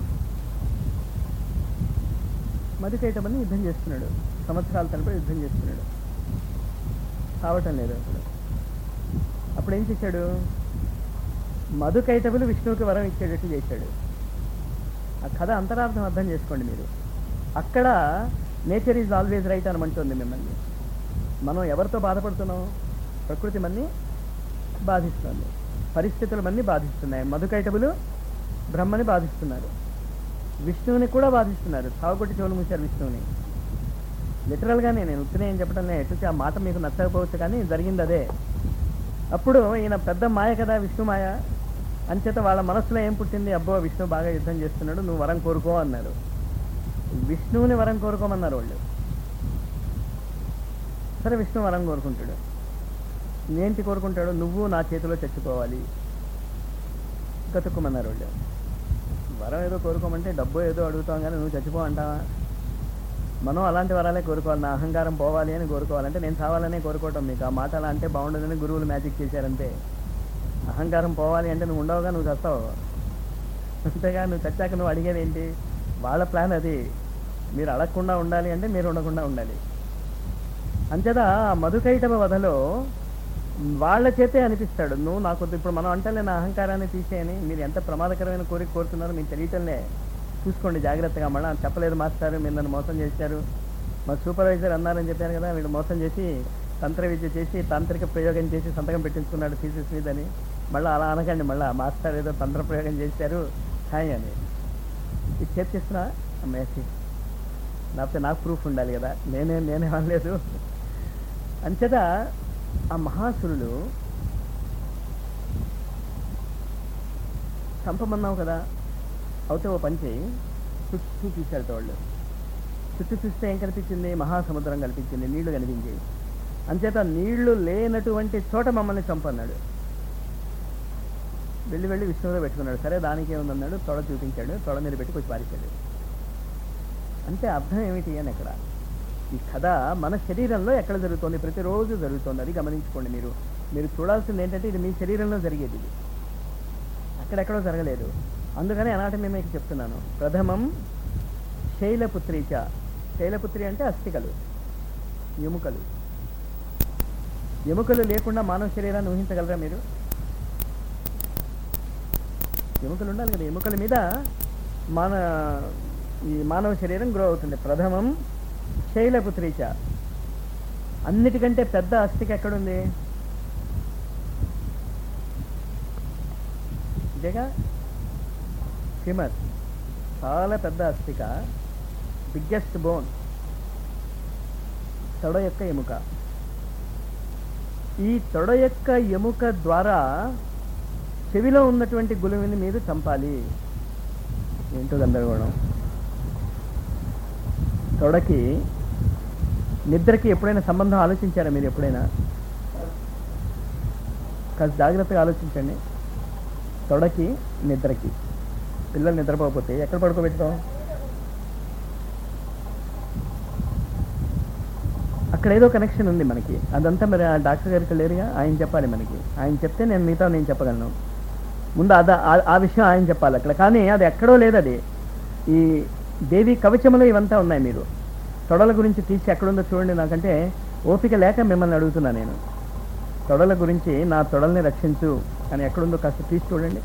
మధుకైటమని యుద్ధం చేస్తున్నాడు సంవత్సరాల తరబడి యుద్ధం చేస్తున్నాడు కావటం లేదు అసలు అప్పుడు ఏం చేశాడు మధుకైటములు విష్ణువుకి వరం ఇచ్చేటట్టు చేశాడు ఆ కథ అంతరార్థం అర్థం చేసుకోండి మీరు అక్కడ నేచర్ ఈజ్ ఆల్వేజ్ రైట్ అని అంటుంది మిమ్మల్ని మనం ఎవరితో బాధపడుతున్నాం ప్రకృతి మన్ని బాధిస్తుంది పరిస్థితులు మన్ని బాధిస్తున్నాయి మధుకైటములు బ్రహ్మని బాధిస్తున్నారు విష్ణువుని కూడా బాధిస్తున్నారు తాగుకొట్టి చెవులు మూశారు విష్ణువుని లిటరల్గానే నేను ఉత్తరే ఏం చెప్పడం లేదు ఎటు ఆ మాట మీకు నచ్చకపోవచ్చు కానీ జరిగింది అదే అప్పుడు ఈయన పెద్ద మాయ కదా విష్ణు మాయ అంచేత వాళ్ళ మనసులో ఏం పుట్టింది అబ్బో విష్ణు బాగా యుద్ధం చేస్తున్నాడు నువ్వు వరం కోరుకో అన్నారు విష్ణువుని వరం కోరుకోమన్నారు వాళ్ళు సరే విష్ణు వరం కోరుకుంటాడు ఏంటి కోరుకుంటాడు నువ్వు నా చేతిలో చచ్చిపోవాలి గతుక్కుమన్నారు వాళ్ళు వరం ఏదో కోరుకోమంటే డబ్బు ఏదో అడుగుతాం కానీ నువ్వు చచ్చిపో అంటావా మనం అలాంటి వరాలే కోరుకోవాలి నా అహంకారం పోవాలి అని కోరుకోవాలంటే నేను చావాలనే కోరుకోవటం మీకు ఆ మాట అలా అంటే బాగుండదని గురువులు మ్యాజిక్ చేశారంతే అహంకారం పోవాలి అంటే నువ్వు ఉండవుగా నువ్వు చస్తావు అంతేగా నువ్వు చచ్చాక నువ్వు అడిగేది ఏంటి వాళ్ళ ప్లాన్ అది మీరు అడగకుండా ఉండాలి అంటే మీరు ఉండకుండా ఉండాలి అంచేత ఆ మధుకైటవ వధలో వాళ్ళ చేతే అనిపిస్తాడు నువ్వు నాకు వద్దు. ఇప్పుడు మనం అంటలే నా అహంకారాన్ని తీసేయని మీరు ఎంత ప్రమాదకరమైన కోరిక కోరుతున్నారో మీకు తెలియటంలే చూసుకోండి జాగ్రత్తగా మళ్ళీ చెప్పలేదు మాస్టారు మీరు నన్ను మోసం చేశారు మా సూపర్వైజర్ అన్నారని చెప్పాను కదా వీడు మోసం చేసి తంత్ర విద్య చేసి తాంత్రిక ప్రయోగం చేసి సంతకం పెట్టించుకున్నాడు థీసిస్ మీద అని మళ్ళీ అలా అనకండి మళ్ళీ మాస్టర్ ఏదో తంత్ర ప్రయోగం చేశారు హాయ్ అని ఇది చేస్తున్నా అమ్మేసి లేకపోతే నాకు ప్రూఫ్ ఉండాలి కదా నేనే నేనే అనలేదు అంచేత ఆ మహాసురులు చంపమన్నావు కదా అవుతే ఓ పని చేయి చుట్టూ చూశారు వాళ్ళు చుట్టూ చూస్తే ఏం కనిపించింది మహాసముద్రం కనిపించింది నీళ్లు కనిపించాయి అంచేత నీళ్లు లేనటువంటి చోట మమ్మల్ని చంపన్నాడు వెళ్ళి వెళ్ళి విష్ణువులో పెట్టుకున్నాడు సరే దానికి ఏముందన్నాడు తొడ చూపించాడు తొడ మీద పెట్టి కొంచెం పారేశాడు అంటే అర్థం ఏమిటి అని అక్కడ ఈ కథ మన శరీరంలో ఎక్కడ జరుగుతోంది ప్రతిరోజు జరుగుతోంది అది గమనించుకోండి మీరు మీరు చూడాల్సింది ఏంటంటే ఇది మీ శరీరంలో జరిగేది ఇది అక్కడెక్కడో జరగలేదు అందుకని అనాటి మేము మీకు చెప్తున్నాను ప్రథమం శైలపుత్రీచ శైలపుత్రి అంటే అస్థికలు ఎముకలు ఎముకలు లేకుండా మానవ శరీరాన్ని ఊహించగలరా మీరు ఎముకలు ఉండాలి కదా ఎముకల మీద మన ఈ మానవ శరీరం గ్రో అవుతుంది ప్రథమం శైలపుత్రీచ అన్నిటికంటే పెద్ద అస్థిక ఎక్కడుంది ఇదేగా ఫిమర్ చాలా పెద్ద అస్థిక బిగ్గెస్ట్ బోన్ తొడ యొక్క ఎముక ఈ తొడ యొక్క ఎముక ద్వారా చెవిలో ఉన్నటువంటి గులువిని మీరు చంపాలి ఏంటో గందరగోళం తొడకి నిద్రకి ఎప్పుడైనా సంబంధం ఆలోచించారా మీరు ఎప్పుడైనా కాస్త జాగ్రత్తగా ఆలోచించండి తొడకి నిద్రకి పిల్లలు నిద్రపోకపోతే ఎక్కడ పడుకోబెడతాం అక్కడ ఏదో కనెక్షన్ ఉంది మనకి అదంతా మరి ఆ డాక్టర్ గారికి లేరుగా ఆయన చెప్పాలి మనకి ఆయన చెప్తే నేను మిగతా నేను చెప్పగలను ముందు అద ఆ- ఆ విషయం ఆయన చెప్పాలి అక్కడ కానీ అది ఎక్కడో లేదు అది ఈ దేవి కవచములు ఇవంతా ఉన్నాయి మీరు తొడల గురించి తీసి ఎక్కడుందో చూడండి నాకంటే ఓపిక లేక మిమ్మల్ని అడుగుతున్నా నేను తొడల గురించి నా తొడల్ని రక్షించు అని ఎక్కడుందో కాస్త తీసి చూడండి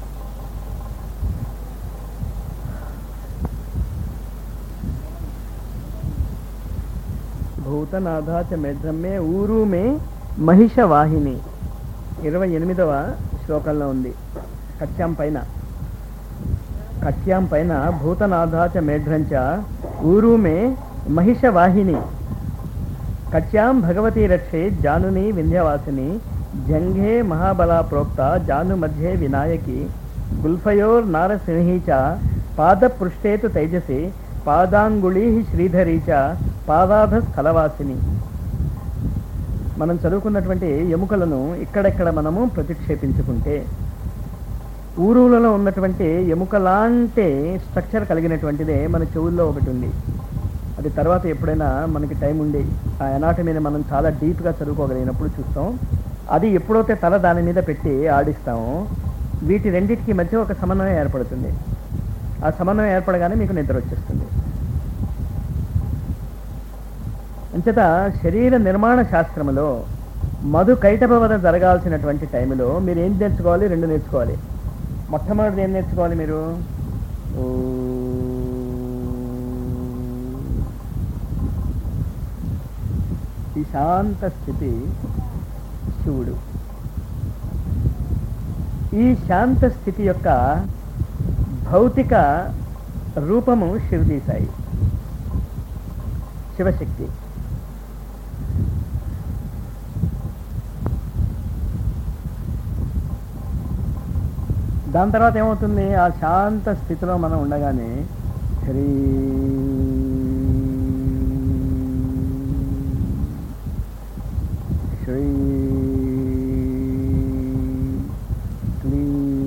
భూతనాథాచ మెడ్రమ్మే ఊరు మే మహిష వాహిని ఇరవై ఎనిమిదవ శ్లోకంలో ఉంది కత్యాం పైన కత్యాం పైన భూతనాథాచ మేఢ్రంచ ఊరు మే మహిష వాహిని కట్యాం భగవతి రక్షే జానుని వింధ్యవాసిని జంఘే మహాబలా ప్రోక్త జాను మధ్యే వినాయకి గుల్ఫయోర్ నారసింహి చ పాదపృష్ఠేతు తైజసి పాదాంగుళీ శ్రీధరీ చ పాదాధ స్థలవాసిని మనం చదువుకున్నటువంటి ఎముకలను ఇక్కడెక్కడ మనము ప్రతిక్షేపించుకుంటే ఊరులలో ఉన్నటువంటి ఎముక లాంటి స్ట్రక్చర్ కలిగినటువంటిదే మన చెవుల్లో ఒకటి ఉంది అది తర్వాత ఎప్పుడైనా మనకి టైం ఉండి ఆ ఎనాటమీని మనం చాలా డీప్గా చదువుకోగలిగినప్పుడు చూస్తాం అది ఎప్పుడైతే తల దాని మీద పెట్టి ఆడిస్తామో వీటి రెండింటికి మధ్య ఒక సమన్వయం ఏర్పడుతుంది ఆ సమన్వయం ఏర్పడగానే మీకు నిద్ర వచ్చేస్తుంది అంచేత శరీర నిర్మాణ శాస్త్రములో మధు కైటభవన జరగాల్సినటువంటి టైంలో మీరు ఏం నేర్చుకోవాలి రెండు నేర్చుకోవాలి మొట్టమొదటిది ఏం నేర్చుకోవాలి మీరు ఓ ఈ శాంత స్థితి శివుడు ఈ శాంత స్థితి యొక్క భౌతిక రూపము శివుడి సాయి శివశక్తి దాని తర్వాత ఏమవుతుంది ఆ శాంత స్థితిలో మనం ఉండగానే శ్రీ శ్రీ క్లీ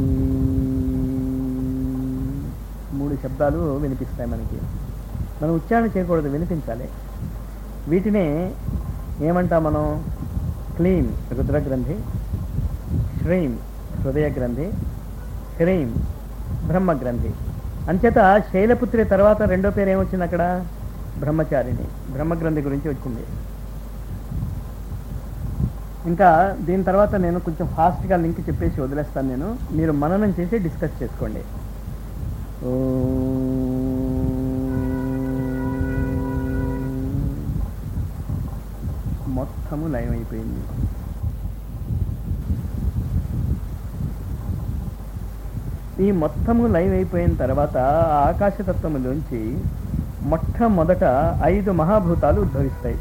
మూడు శబ్దాలు వినిపిస్తాయి మనకి మనం ఉచ్చారణ చేయకూడదు వినిపించాలి వీటినే ఏమంటాం మనం క్లీం రుద్ర గ్రంథి శ్రీం హృదయ గ్రంథి హ్రీం బ్రహ్మ గ్రంథి అంచేత శైలపుత్రి తర్వాత రెండో పేరు ఏమొచ్చింది అక్కడ బ్రహ్మచారిణి బ్రహ్మగ్రంథి గురించి వచ్చింది ఇంకా దీని తర్వాత నేను కొంచెం ఫాస్ట్గా లింక్ చెప్పేసి వదిలేస్తాను నేను మీరు మననం చేసి డిస్కస్ చేసుకోండి మొత్తము లయం అయిపోయింది ఈ మొత్తము లైవ్ అయిపోయిన తర్వాత ఆ ఆకాశతత్వములోంచి మొట్టమొదట ఐదు మహాభూతాలు ఉద్భవిస్తాయి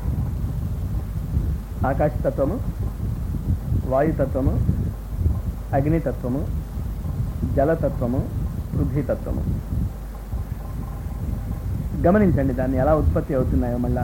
ఆకాశతత్వము వాయుతత్వము అగ్నితత్వము జలతత్వము పృథ్వీతత్వము గమనించండి దాన్ని ఎలా ఉత్పత్తి అవుతున్నాయో మళ్ళా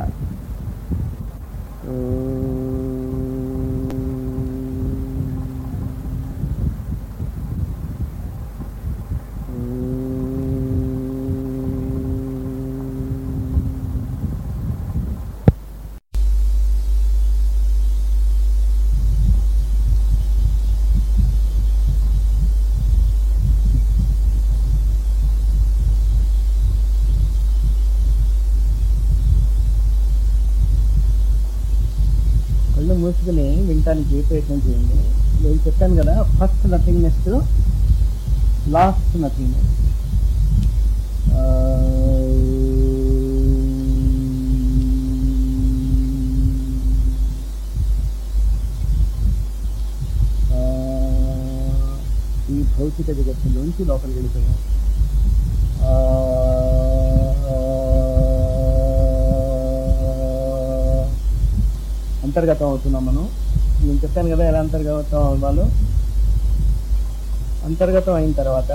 కళ్ళు మూసుకుని వినటానికి ప్రయత్నం చేయండి నేను చెప్పాను కదా ఫస్ట్ నథింగ్నెస్ లాస్ట్ నథింగ్నెస్ ఈ భౌతిక జగత్తులోంచి లోపలికి వెళ్ళిపోయాం అంతర్గతం అవుతున్నాం మనం నేను చెప్పాను కదా ఎలా అంతర్గతం అవ్వాలో అంతర్గతం అయిన తర్వాత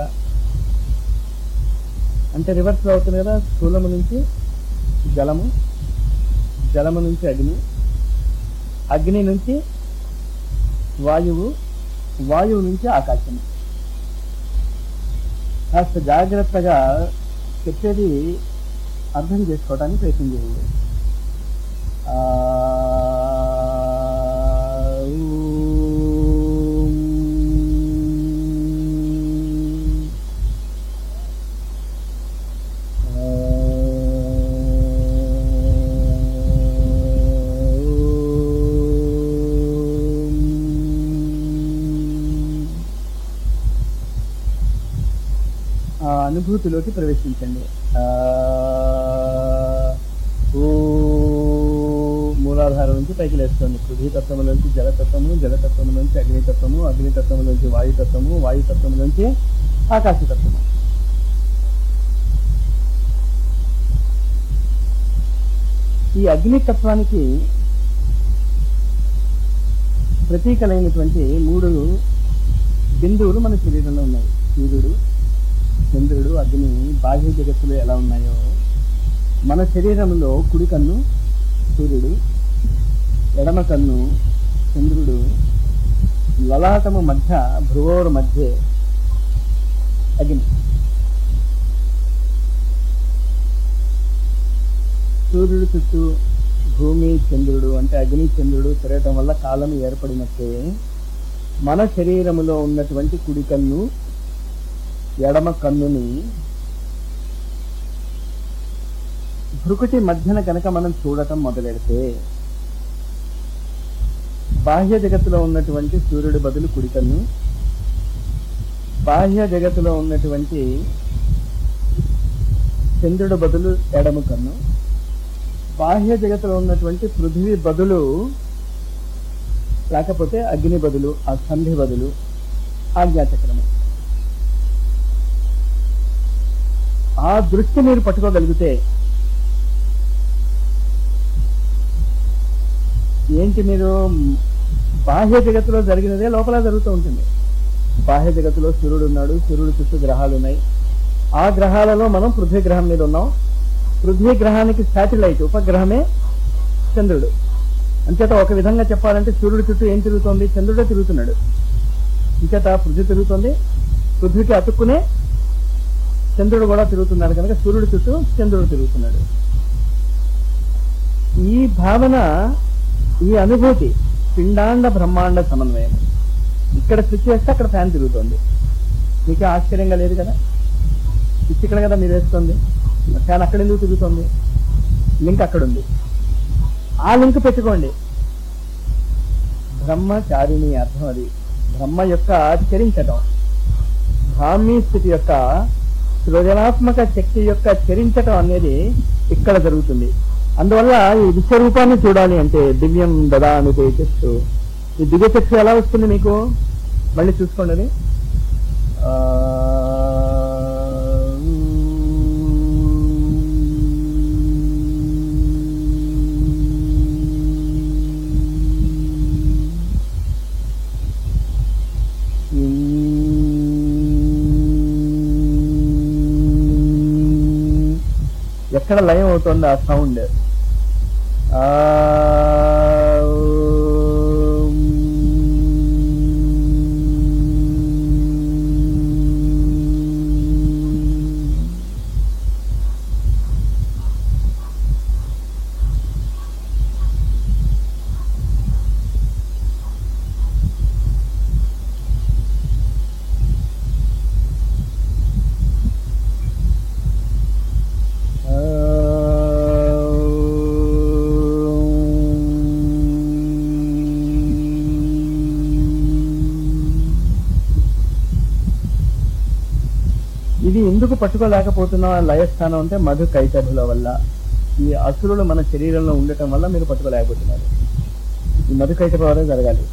అంటే రివర్స్లో అవుతుంది కదా స్థూలము నుంచి జలము జలము నుంచి అగ్ని అగ్ని నుంచి వాయువు వాయువు నుంచి ఆకాశము కాస్త జాగ్రత్తగా చెప్పేది అర్థం చేసుకోవడానికి ప్రయత్నం చేయండి ఆ, ఊం. ఆ అనుభూతిలోకి ప్రవేశించండి ఆ, ఓ మూలాధారం నుంచి పైకి లేస్తుంది పృథ్వీతత్వము నుంచి జలతత్వము జలతత్వము నుంచి అగ్నితత్వము అగ్నితత్వము నుంచి వాయుతత్వము వాయుతత్వము నుంచి ఆకాశతత్వము ఈ అగ్నితత్వానికి ప్రతీకలైనటువంటి మూడు బిందువులు మన శరీరంలో ఉన్నాయి సూర్యుడు చంద్రుడు అగ్ని బాహ్య జగత్తులో ఎలా ఉన్నాయో మన శరీరంలో కుడి కన్ను సూర్యుడు ఎడమ కన్ను చంద్రుడు లలాటము మధ్య భ్రువోరు మధ్య అగ్ని సూర్యుడు చుట్టూ భూమి చంద్రుడు అంటే అగ్ని చంద్రుడు తిరగటం వల్ల కాలం ఏర్పడినట్టే మన శరీరములో ఉన్నటువంటి కుడి కన్ను ఎడమ కన్నుని భృకుటి మధ్యన కనుక మనం చూడటం మొదలెడితే బాహ్య జగత్తులో ఉన్నటువంటి సూర్యుడి బదులు కుడి కన్ను బాహ్య జగత్తులో ఉన్నటువంటి చంద్రుడి బదులు ఎడమ కన్ను బాహ్య జగత్తులో ఉన్నటువంటి పృథివీ బదులు లేకపోతే అగ్ని బదులు ఆ సంధి బదులు ఆజ్ఞాచక్రము ఆ దృష్టి మీరు పట్టుకోగలిగితే ఏంటి మీరు బాహ్య జగత్తులో జరిగినదే లోపల జరుగుతూ ఉంటుంది బాహ్య జగత్తులో సూర్యుడు ఉన్నాడు సూర్యుడు చుట్టూ గ్రహాలు ఉన్నాయి ఆ గ్రహాలలో మనం పృథ్వీ గ్రహం మీద ఉన్నాం పృథ్వీ గ్రహానికి శాటిలైట్ ఉపగ్రహమే చంద్రుడు అంచేత ఒక విధంగా చెప్పాలంటే సూర్యుడు చుట్టూ ఏం తిరుగుతోంది చంద్రుడే తిరుగుతున్నాడు ఇంచేత పృథ్వీ తిరుగుతోంది పృథ్వీకి అతుక్కునే చంద్రుడు కూడా తిరుగుతున్నాడు కనుక సూర్యుడు చుట్టూ చంద్రుడు తిరుగుతున్నాడు ఈ భావన ఈ అనుభూతి పిండాండ బ్రహ్మాండ సమన్వయం ఇక్కడ స్విచ్ వేస్తే అక్కడ ఫ్యాన్ తిరుగుతోంది మీకు ఆశ్చర్యంగా లేదు కదా స్విచ్ ఇక్కడ కదా మీరు వేస్తుంది ఫ్యాన్ అక్కడ ఎందుకు తిరుగుతోంది లింక్ అక్కడ ఉంది ఆ లింక్ పెట్టుకోండి బ్రహ్మచారిణి అర్థం అది బ్రహ్మ యొక్క చరించటం బ్రాహ్మీ స్థితి యొక్క సృజనాత్మక శక్తి యొక్క చరించటం అనేది ఇక్కడ జరుగుతుంది అందువల్ల ఈ విశ్వరూపాన్ని చూడాలి అంటే దివ్యం దదామి తేజస్సు ఈ దివ్య చక్షు ఎలా వస్తుంది మీకు మళ్ళీ చూసుకోండి అది ఆ, ఎక్కడ లయం అవుతుంది ఆ సౌండ్ ఆ ఇది ఎందుకు పట్టుకోలేకపోతున్నా లయస్థానం అంటే మధు కైతభుల వల్ల ఈ అసురులు మన శరీరంలో ఉండటం వల్ల మీరు పట్టుకోలేకపోతున్నారు ఈ మధు కైతభ వల్ల జరగాలి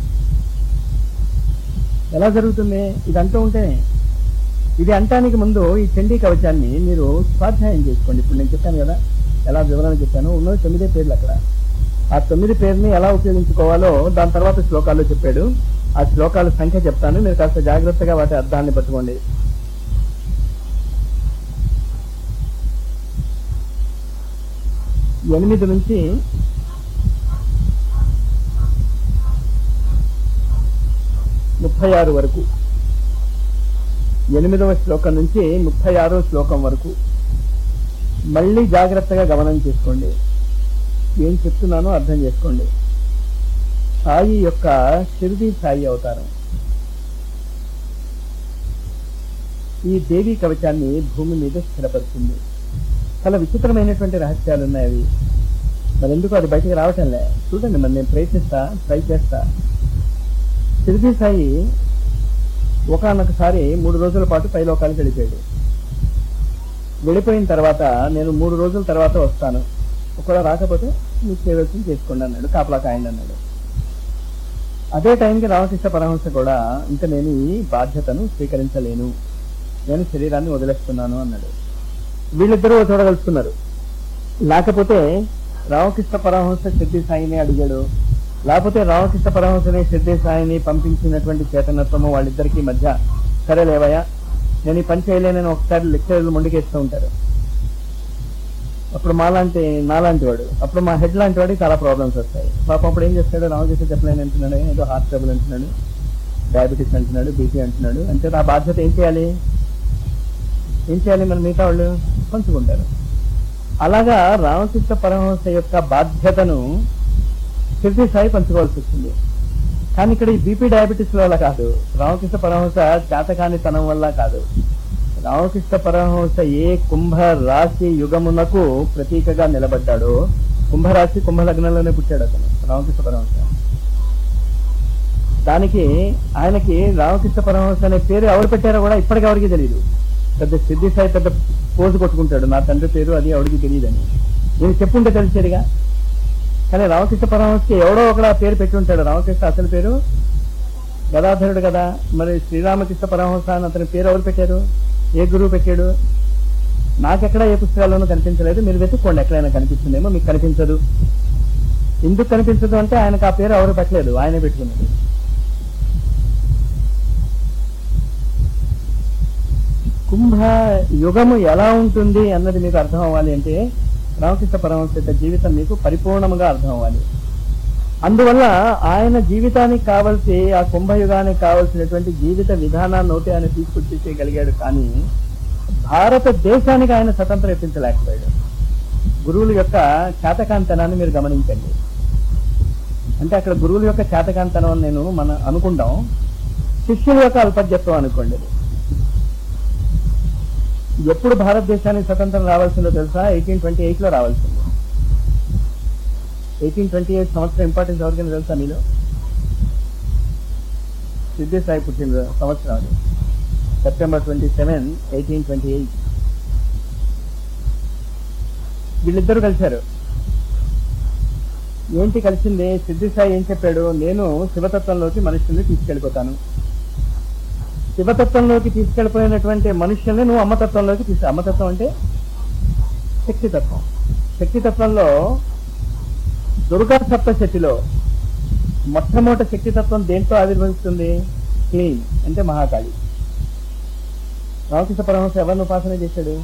ఎలా జరుగుతుంది ఇది అంటూ ఉంటే ఇది అంటానికి ముందు ఈ చండీ కవచాన్ని మీరు స్వాధ్యాయం చేసుకోండి ఇప్పుడు నేను చెప్పాను కదా ఎలా వివరణ చెప్పాను ఉన్నది తొమ్మిదే పేర్లు అక్కడ ఆ తొమ్మిది పేరుని ఎలా ఉపయోగించుకోవాలో దాని తర్వాత శ్లోకాల్లో చెప్పాడు ఆ శ్లోకాల సంఖ్య చెప్తాను మీరు కాస్త జాగ్రత్తగా వాటి అర్థాన్ని పట్టుకోండి ఎనిమిది నుంచి ముప్పై ఆరు వరకు ఎనిమిదవ శ్లోకం నుంచి ముప్పై ఆరో శ్లోకం వరకు మళ్ళీ జాగ్రత్తగా గమనం చేసుకోండి ఏం చెప్తున్నానో అర్థం చేసుకోండి సాయి యొక్క షిరిడి సాయి అవతారం ఈ దేవి కవచాన్ని భూమి మీద స్థిరపరిచింది చాలా విచిత్రమైనటువంటి రహస్యాలు ఉన్నాయి అవి మరి ఎందుకు అది బయటికి రావటంలే చూడండి మరి నేను ప్రయత్నిస్తా ట్రై చేస్తా షిరిడి సాయి ఒకనొకసారి మూడు రోజుల పాటు పైలోకానికి వెళ్ళిపోయాడు వెళ్ళిపోయిన తర్వాత నేను మూడు రోజుల తర్వాత వస్తాను ఒకవేళ రాకపోతే మీకు చేయవలసింది చేసుకోండి అన్నాడు కాపలా కాయండి అన్నాడు అదే టైంకి రామకృష్ణ పరమహంస కూడా ఇంకా నేను ఈ బాధ్యతను స్వీకరించలేను నేను శరీరాన్ని వదిలేస్తున్నాను అన్నాడు వీళ్ళిద్దరూ ఒక చోట కలుసుకున్నారు లేకపోతే రామకృష్ణ పరమహంస సిద్ధి సాయిని అడిగాడు లేకపోతే రామకృష్ణ పరమహంసని సిద్ధి సాయిని పంపించినటువంటి చేతనత్వము వాళ్ళిద్దరికి మధ్య సరే లేవయ్యా నేను ఈ పని చేయలేనని ఒకసారి లెక్చరర్లు మొండికేస్తూ ఉంటారు అప్పుడు మాలాంటి నాలాంటి వాడు అప్పుడు మా హెడ్ లాంటి వాడికి చాలా ప్రాబ్లమ్స్ వస్తాయి పాపం అప్పుడు ఏం చేస్తాడు రామకృష్ణ చెప్పలేని అంటున్నాడు ఏదో హార్ట్ ట్రబుల్ అంటున్నాడు డయాబెటీస్ అంటున్నాడు బీపీ అంటున్నాడు అంటే ఆ బాధ్యత ఏం చేయాలి ఏం చేయాలి మరి మిగతా వాళ్ళు పంచుకుంటారు అలాగా రామకృష్ణ పరమహంస యొక్క బాధ్యతను శిర్డి సాయి పంచుకోవాల్సి వచ్చింది కానీ ఇక్కడ ఈ బీపీ డయాబెటీస్ వల్ల కాదు రామకృష్ణ పరమహంస జాతకానితనం వల్ల కాదు రామకృష్ణ పరమహంస ఏ కుంభ రాశి యుగమునకు ప్రతీకగా నిలబడ్డాడో కుంభరాశి కుంభ లగ్నంలోనే పుట్టాడు అతను రామకృష్ణ పరమహంస దానికి ఆయనకి రామకృష్ణ పరమహంస అనే పేరు ఎవరు పెట్టారో కూడా ఇప్పటికి ఎవరికి తెలియదు పెద్ద సిద్ధి సాయి పెద్ద పోజు కొట్టుకుంటాడు నా తండ్రి పేరు అది ఎవరికి తెలియదని నేను చెప్పుంటే తెలిసేదిగా కానీ రామకృష్ణ పరమహంసకి ఎవడో ఒకడ పేరు పెట్టి ఉంటాడు రామకృష్ణ అసలు పేరు గదాధరుడు కదా మరి శ్రీరామకృష్ణ పరమహంస అని అతని పేరు ఎవరు పెట్టారు ఏ గురువు పెట్టాడు నాకెక్కడ ఏ పుస్తకాల్లోనూ కనిపించలేదు మీరు వెతుక్కోండి ఎక్కడైనా కనిపిస్తుందేమో మీకు కనిపించదు ఎందుకు కనిపించదు అంటే ఆయనకు ఆ పేరు ఎవరు పెట్టలేదు ఆయనే పెట్టుకున్నాడు కుంభ యుగము ఎలా ఉంటుంది అన్నది మీకు అర్థం అవ్వాలి అంటే రామకృష్ణ పరమహంస యొక్క జీవితం మీకు పరిపూర్ణముగా అర్థం అవ్వాలి అందువల్ల ఆయన జీవితానికి కావలసి ఆ కుంభయుగానికి కావలసినటువంటి జీవిత విధానాన్ని ఒకటి ఆయన తీసుకొచ్చేసేయగలిగాడు కానీ భారతదేశానికి ఆయన స్వతంత్రం ఇప్పించలేకపోయాడు గురువుల యొక్క చేతకాంతనాన్ని మీరు గమనించండి అంటే అక్కడ గురువుల యొక్క చేతకాంతనం అని నేను మన అనుకుంటాం శిష్యుల యొక్క అల్పజ్ఞత్వం అనుకోండి అది. ఎప్పుడు భారతదేశానికి స్వతంత్రం రావాల్సిందో తెలుసా ఎయిటీన్ ట్వంటీ ఎయిట్ లో రావాల్సింది ఎయిటీన్ ట్వంటీ ఎయిట్ సంవత్సరం ఇంపార్టెన్స్ ఎవరికైనా తెలుసా మీలో సిద్ధి సాయి పుట్టిన సంవత్సరం అది September twenty seven eighteen twenty eight వీళ్ళిద్దరూ కలిశారు ఏంటి కలిసింది సిద్ధి సాయి ఏం చెప్పాడు నేను శివతత్వంలోకి మనుషుల్ని తీసుకెళ్ళిపోతాను శివతత్వంలోకి తీసుకెళ్ళిపోయినటువంటి మనుషుల్ని నువ్వు అమ్మతత్వంలోకి తీసు అమ్మతత్వం అంటే శక్తితత్వం శక్తితత్వంలో దుర్గా సప్తశక్తిలో మొట్టమొదటి శక్తితత్వం దేంతో ఆవిర్భవిస్తుంది క్లీన్ అంటే మహాకాళి రామకృష్ణ పరమహంస ఎవరిని ఉపాసన చేశాడు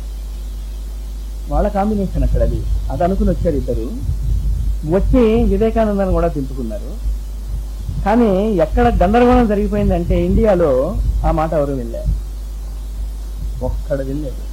వాళ్ళ కాంబినేషన్ అక్కడ అది అది అనుకుని వచ్చారు ఇద్దరు వచ్చి వివేకానందని కూడా దింపుకున్నారు కానీ ఎక్కడ గందరగోళం జరిగిపోయిందంటే ఇండియాలో ఆ మాట ఎవరు వెళ్ళారు ఒక్కడ వెళ్ళలేదు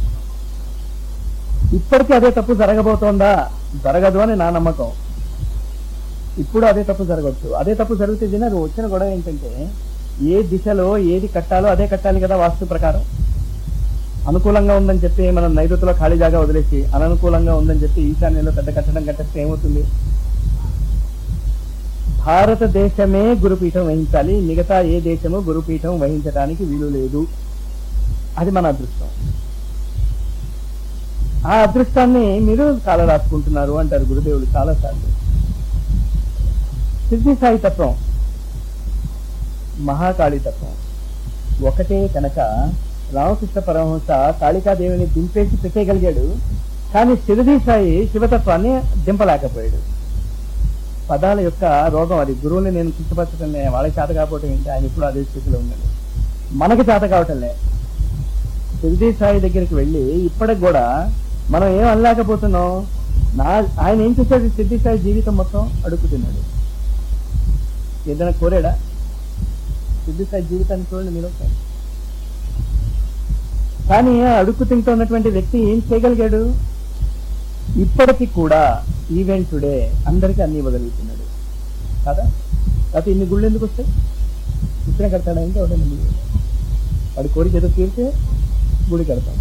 ఇప్పటికీ అదే తప్పు జరగబోతోందా జరగదు అని నా నమ్మకం ఇప్పుడు అదే తప్పు జరగవచ్చు అదే తప్పు జరిగితే వినరు వచ్చిన గొడవ ఏంటంటే ఏ దిశలో ఏది కట్టాలో అదే కట్టాలి కదా వాస్తు ప్రకారం అనుకూలంగా ఉందని చెప్పి మనం నైరుతిలో ఖాళీ జాగా వదిలేసి అననుకూలంగా ఉందని చెప్పి ఈశాన్యంలో పెద్ద కట్టడం కట్టేస్తే ఏమవుతుంది భారతదేశమే గురుపీఠం వహించాలి మిగతా ఏ దేశము గురుపీఠం వహించడానికి వీలు లేదు అది మన అదృష్టం ఆ అదృష్టాన్ని మీరు కాల రాసుకుంటున్నారు అంటారు గురుదేవుడు చాలా సార్లు సిద్ధి సాయి తత్వం మహాకాళి తత్వం ఒకటే కనుక రామకృష్ణ పరమహంస కాళికాదేవిని దింపేసి పెట్టేయగలిగాడు కానీ సిరిది సాయి శివతత్వాన్ని దింపలేకపోయాడు పదాల యొక్క రోగం అది గురువుని నేను కించపరచడం లే వాళ్ళకి చేత కాకపోవటం ఏంటి ఆయన ఇప్పుడు అదే స్థితిలో ఉన్నాడు మనకి చేత కావటం లే సిరిది సాయి దగ్గరికి వెళ్ళి ఇప్పటికి కూడా మనం ఏం అనలేకపోతున్నాం నా ఆయన ఏం చేశాడు సిద్ధి సాయి జీవితం మొత్తం అడుగుతున్నాడు ఏదైనా కోరాడా సిద్ధి సాయి జీవితాన్ని చూడండి మీరు ఒకసారి. కానీ ఆ అడుక్కు తింటున్నటువంటి వ్యక్తి ఏం చేయగలిగాడు ఇప్పటికీ కూడా ఈవెంట్ టుడే అందరికీ అన్ని ఇవ్వగలుగుతున్నాడు కదా లేకపోతే ఇన్ని గుళ్ళు ఎందుకు వస్తాయి ఇప్పుడే కడతాడా ఇంకా ఒకటే మంది వాడి కోరిక ఏదో తీరితే గుడి కడతాం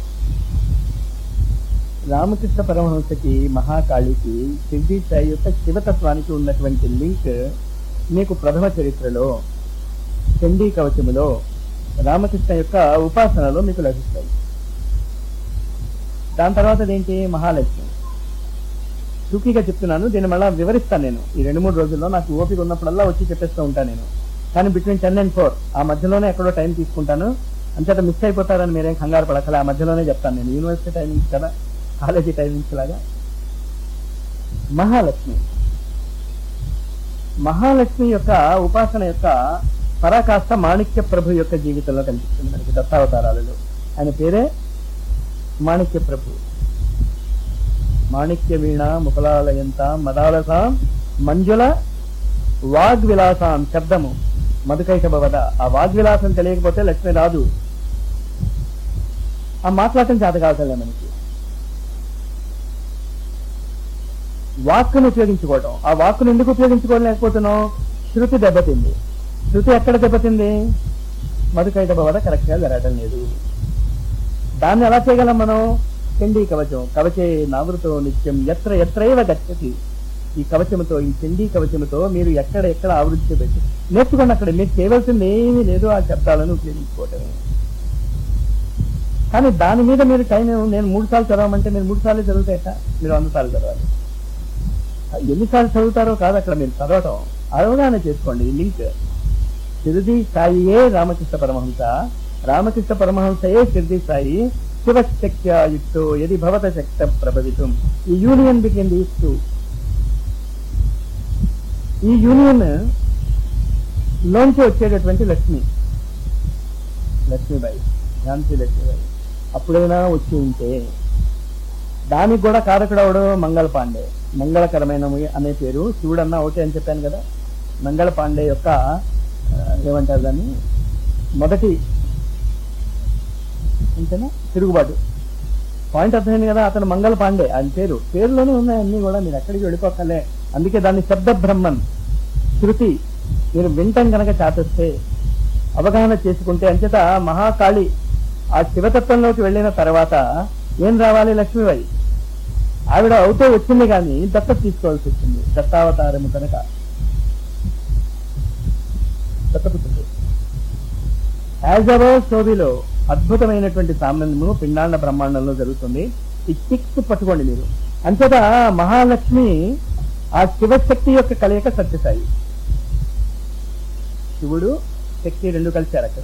రామకృష్ణ పరమహంసకి మహాకాళికి సిద్ధి సాయి యొక్క శివతత్వానికి ఉన్నటువంటి లింక్ మీకు ప్రథమ చరిత్రలో చండీ కవచములో రామకృష్ణ యొక్క ఉపాసనలో మీకు లభిస్తాయి దాని తర్వాత ఏంటి మహాలక్ష్మి టూకీగా చెప్తున్నాను దీన్ని మళ్ళీ వివరిస్తాను నేను ఈ రెండు మూడు రోజుల్లో నాకు ఓపిక ఉన్నప్పుడల్లా వచ్చి చెప్పేస్తూ ఉంటాను నేను కానీ బిట్వీన్ టెన్ అండ్ ఫోర్ ఆ మధ్యలోనే ఎక్కడో టైం తీసుకుంటాను అంతేత మిస్ అయిపోతారని మీరేం కంగారు పడకలే ఆ మధ్యలోనే చెప్తాను నేను యూనివర్సిటీ టైమింగ్స్ కదా కాలేజీ టైమింగ్స్ లాగా మహాలక్ష్మి మహాలక్ష్మి యొక్క ఉపాసన యొక్క పరాకాష్ట మాణిక్య ప్రభు యొక్క జీవితంలో కనిపిస్తుంది మనకి దత్తావతారాలలో ఆయన పేరే మాణిక్య ప్రభు మాణిక్య వీణ ముకులాలయంత మదాలసాం మంజుల వాగ్విలాసాం శబ్దము మధుకైటభవద ఆ వాగ్విలాసం తెలియకపోతే లక్ష్మి రాదు ఆ మాట్లాడటం చేత కావట్లే మనకి వాక్కును ఉపయోగించుకోవటం ఆ వాక్కును ఎందుకు ఉపయోగించుకోలేకపోతున్నాం శృతి దెబ్బతింది శృతి ఎక్కడ దెబ్బతింది మధుకైటభవద కరెక్ట్ గా జరగటం లేదు దాన్ని ఎలా చేయగలం మనం చండీ కవచం కవచే నావృతో నిత్యం ఎత్ర ఎత్రైవ గచ్చతి ఈ కవచముతో ఈ చండీ కవచముతో మీరు ఎక్కడ ఎక్కడ ఆవృత్తి పెట్టి నేర్చుకోండి అక్కడ మీరు చేయవలసింది ఏమీ లేదు ఆ శబ్దాలను ఉపయోగించుకోవటమే కానీ దాని మీద మీరు టైం నేను మూడు సార్లు చదవమంటే మీరు మూడు సార్లు చదివితే మీరు వంద సార్లు చదవాలి ఎన్నిసార్లు చదువుతారో కాదు అక్కడ మీరు చదవటం అవగాహన చేసుకోండి ఈ లింక్ షిరిడి సాయియే రామకృష్ణ పరమహంస రామకృష్ణ పరమహంసయే షిరిడి సాయి శివశక్త్యాయుక్తో యది భవత శక్త ప్రభవితం ఈ యూనియన్ బిట్వీన్ దీస్ టూ ఈ యూనియన్ లోంచి వచ్చేటటువంటి లక్ష్మి లక్ష్మీబాయి ఝాన్సీ లక్ష్మీబాయి అప్పుడైనా వచ్చి ఉంటే దానికి కూడా కారకుడవడు మంగళ పాండే మంగళకరమైన అనే పేరు శివుడన్న ఒకటే అని చెప్పాను కదా మంగళ పాండే యొక్క ఆ, ఏమంటారు దాన్ని మొదటి అంతేనా తిరుగుబాటు పాయింట్ అర్థమైంది కదా అతను మంగళ పాండే ఆయన పేరు పేరులోనే ఉన్నాయి అన్ని కూడా మీరు ఎక్కడికి వెళ్ళిపోకలే అందుకే దాన్ని శబ్ద బ్రహ్మన్ శృతి మీరు వింటం కనుక చాటిస్తే అవగాహన చేసుకుంటే అంచేత మహాకాళి ఆ శివతత్వంలోకి వెళ్ళిన తర్వాత ఏం రావాలి లక్ష్మీబాయి ఆవిడ అవుతే వచ్చింది కానీ దత్తత తీసుకోవాల్సి వచ్చింది దత్తావతారము కనుక దత్తపుత్రుడు యాజ్ అవర్ స్టోరీలో అద్భుతమైనటువంటి సామ్యము పిండాండ బ్రహ్మాండంలో జరుగుతుంది ఈ టిక్స్ పట్టుకోండి మీరు అంతేత మహాలక్ష్మి ఆ శివశక్తి యొక్క కలయిక సత్యసాయి శివుడు శక్తి రెండు కలిశారు అక్కడ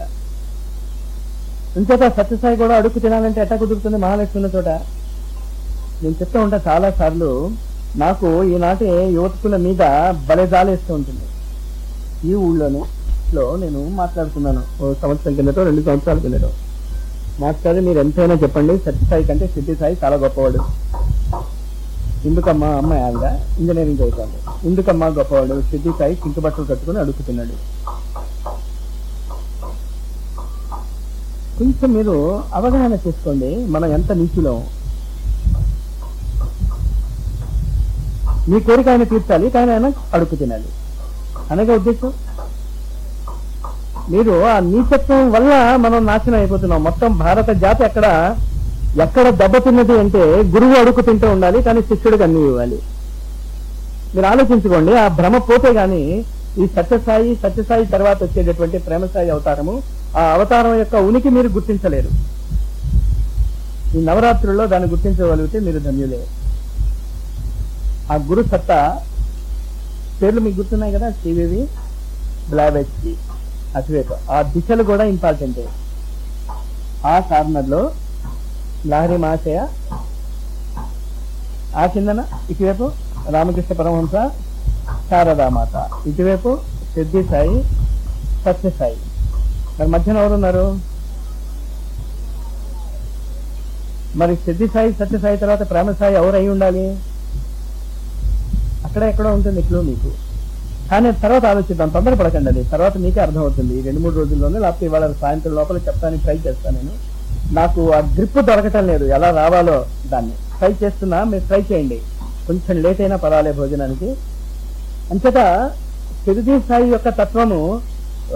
అంచేత సత్యసాయి కూడా అడుగు తినాలంటే ఎట్లా కుదురుతుంది మహాలక్ష్మి ఉన్న చోట నేను చెప్తూ ఉంటా చాలా సార్లు నాకు ఈనాటి యువకుల మీద బలే జాలేస్తూ ఉంటుంది ఈ ఊళ్ళోనే లో నేను మాట్లాడుతున్నాను ఓ సంవత్సరం కిందటో రెండు సంవత్సరాల కిందటో మాస్టర్ మీరు ఎంతైనా చెప్పండి సత్యసాయి కంటే సిద్ధి సాయి చాలా గొప్పవాడు ఎందుకమ్మా అమ్మాయి ఆవిడ ఇంజనీరింగ్ చదువుతాను ఎందుకమ్మా గొప్పవాడు సిద్ధి సాయి చింకు బట్టలు కట్టుకుని అడుగుతున్నాడు కొంచెం మీరు అవగాహన చేసుకోండి మనం ఎంత నీచులో మీ కోరిక ఆయన తీర్చాలి కానీ ఆయన అడుగు తినాలి అనగా ఉద్దేశం మీరు ఆ నీచత్వం వల్ల మనం నాశనం అయిపోతున్నాం మొత్తం భారత జాతి ఎక్కడ ఎక్కడ దెబ్బతిన్నది అంటే గురువు అడుగు తింటూ ఉండాలి కానీ శిష్యుడికి అన్ని ఇవ్వాలి మీరు ఆలోచించుకోండి ఆ భ్రమ పోతే గాని ఈ సత్యసాయి సత్యసాయి తర్వాత వచ్చేటటువంటి ప్రేమసాయి అవతారము ఆ అవతారం యొక్క ఉనికి మీరు గుర్తించలేరు ఈ నవరాత్రుల్లో దాన్ని గుర్తించగలిగితే మీరు ధన్యులే ఆ గురు సత్తా పేర్లు మీకు గుర్తున్నాయి కదా శ్రీదేవి బ్లావెచ్కి అటువైపు ఆ దిశలు కూడా ఇంపార్టెంటే ఆ కార్నర్ లో లహరి మహాశయ ఆ కిందన ఇటువైపు రామకృష్ణ పరమహంస శారదామాత ఇటువైపు సిద్ధి సాయి సత్యసాయి మరి మధ్యన ఎవరున్నారు మరి సిద్ధి సాయి సత్యసాయి తర్వాత ప్రేమ సాయి ఎవరు అయి ఉండాలి అక్కడ ఎక్కడో ఉంటుంది క్లూ మీకు కానీ తర్వాత ఆలోచిద్దాం తొందరపడకండి అది తర్వాత మీకే అర్థమవుతుంది ఈ రెండు మూడు రోజుల్లోనే లేకపోతే ఇవాళ సాయంత్రం లోపల చెప్తానికి ట్రై చేస్తాను నేను నాకు ఆ గ్రిప్ దొరకటం లేదు ఎలా రావాలో దాన్ని ట్రై చేస్తున్నా మీరు ట్రై చేయండి కొంచెం లేట్ అయినా పర్వాలే భోజనానికి అంతట సిరిది సాయి యొక్క తత్వము ఆ,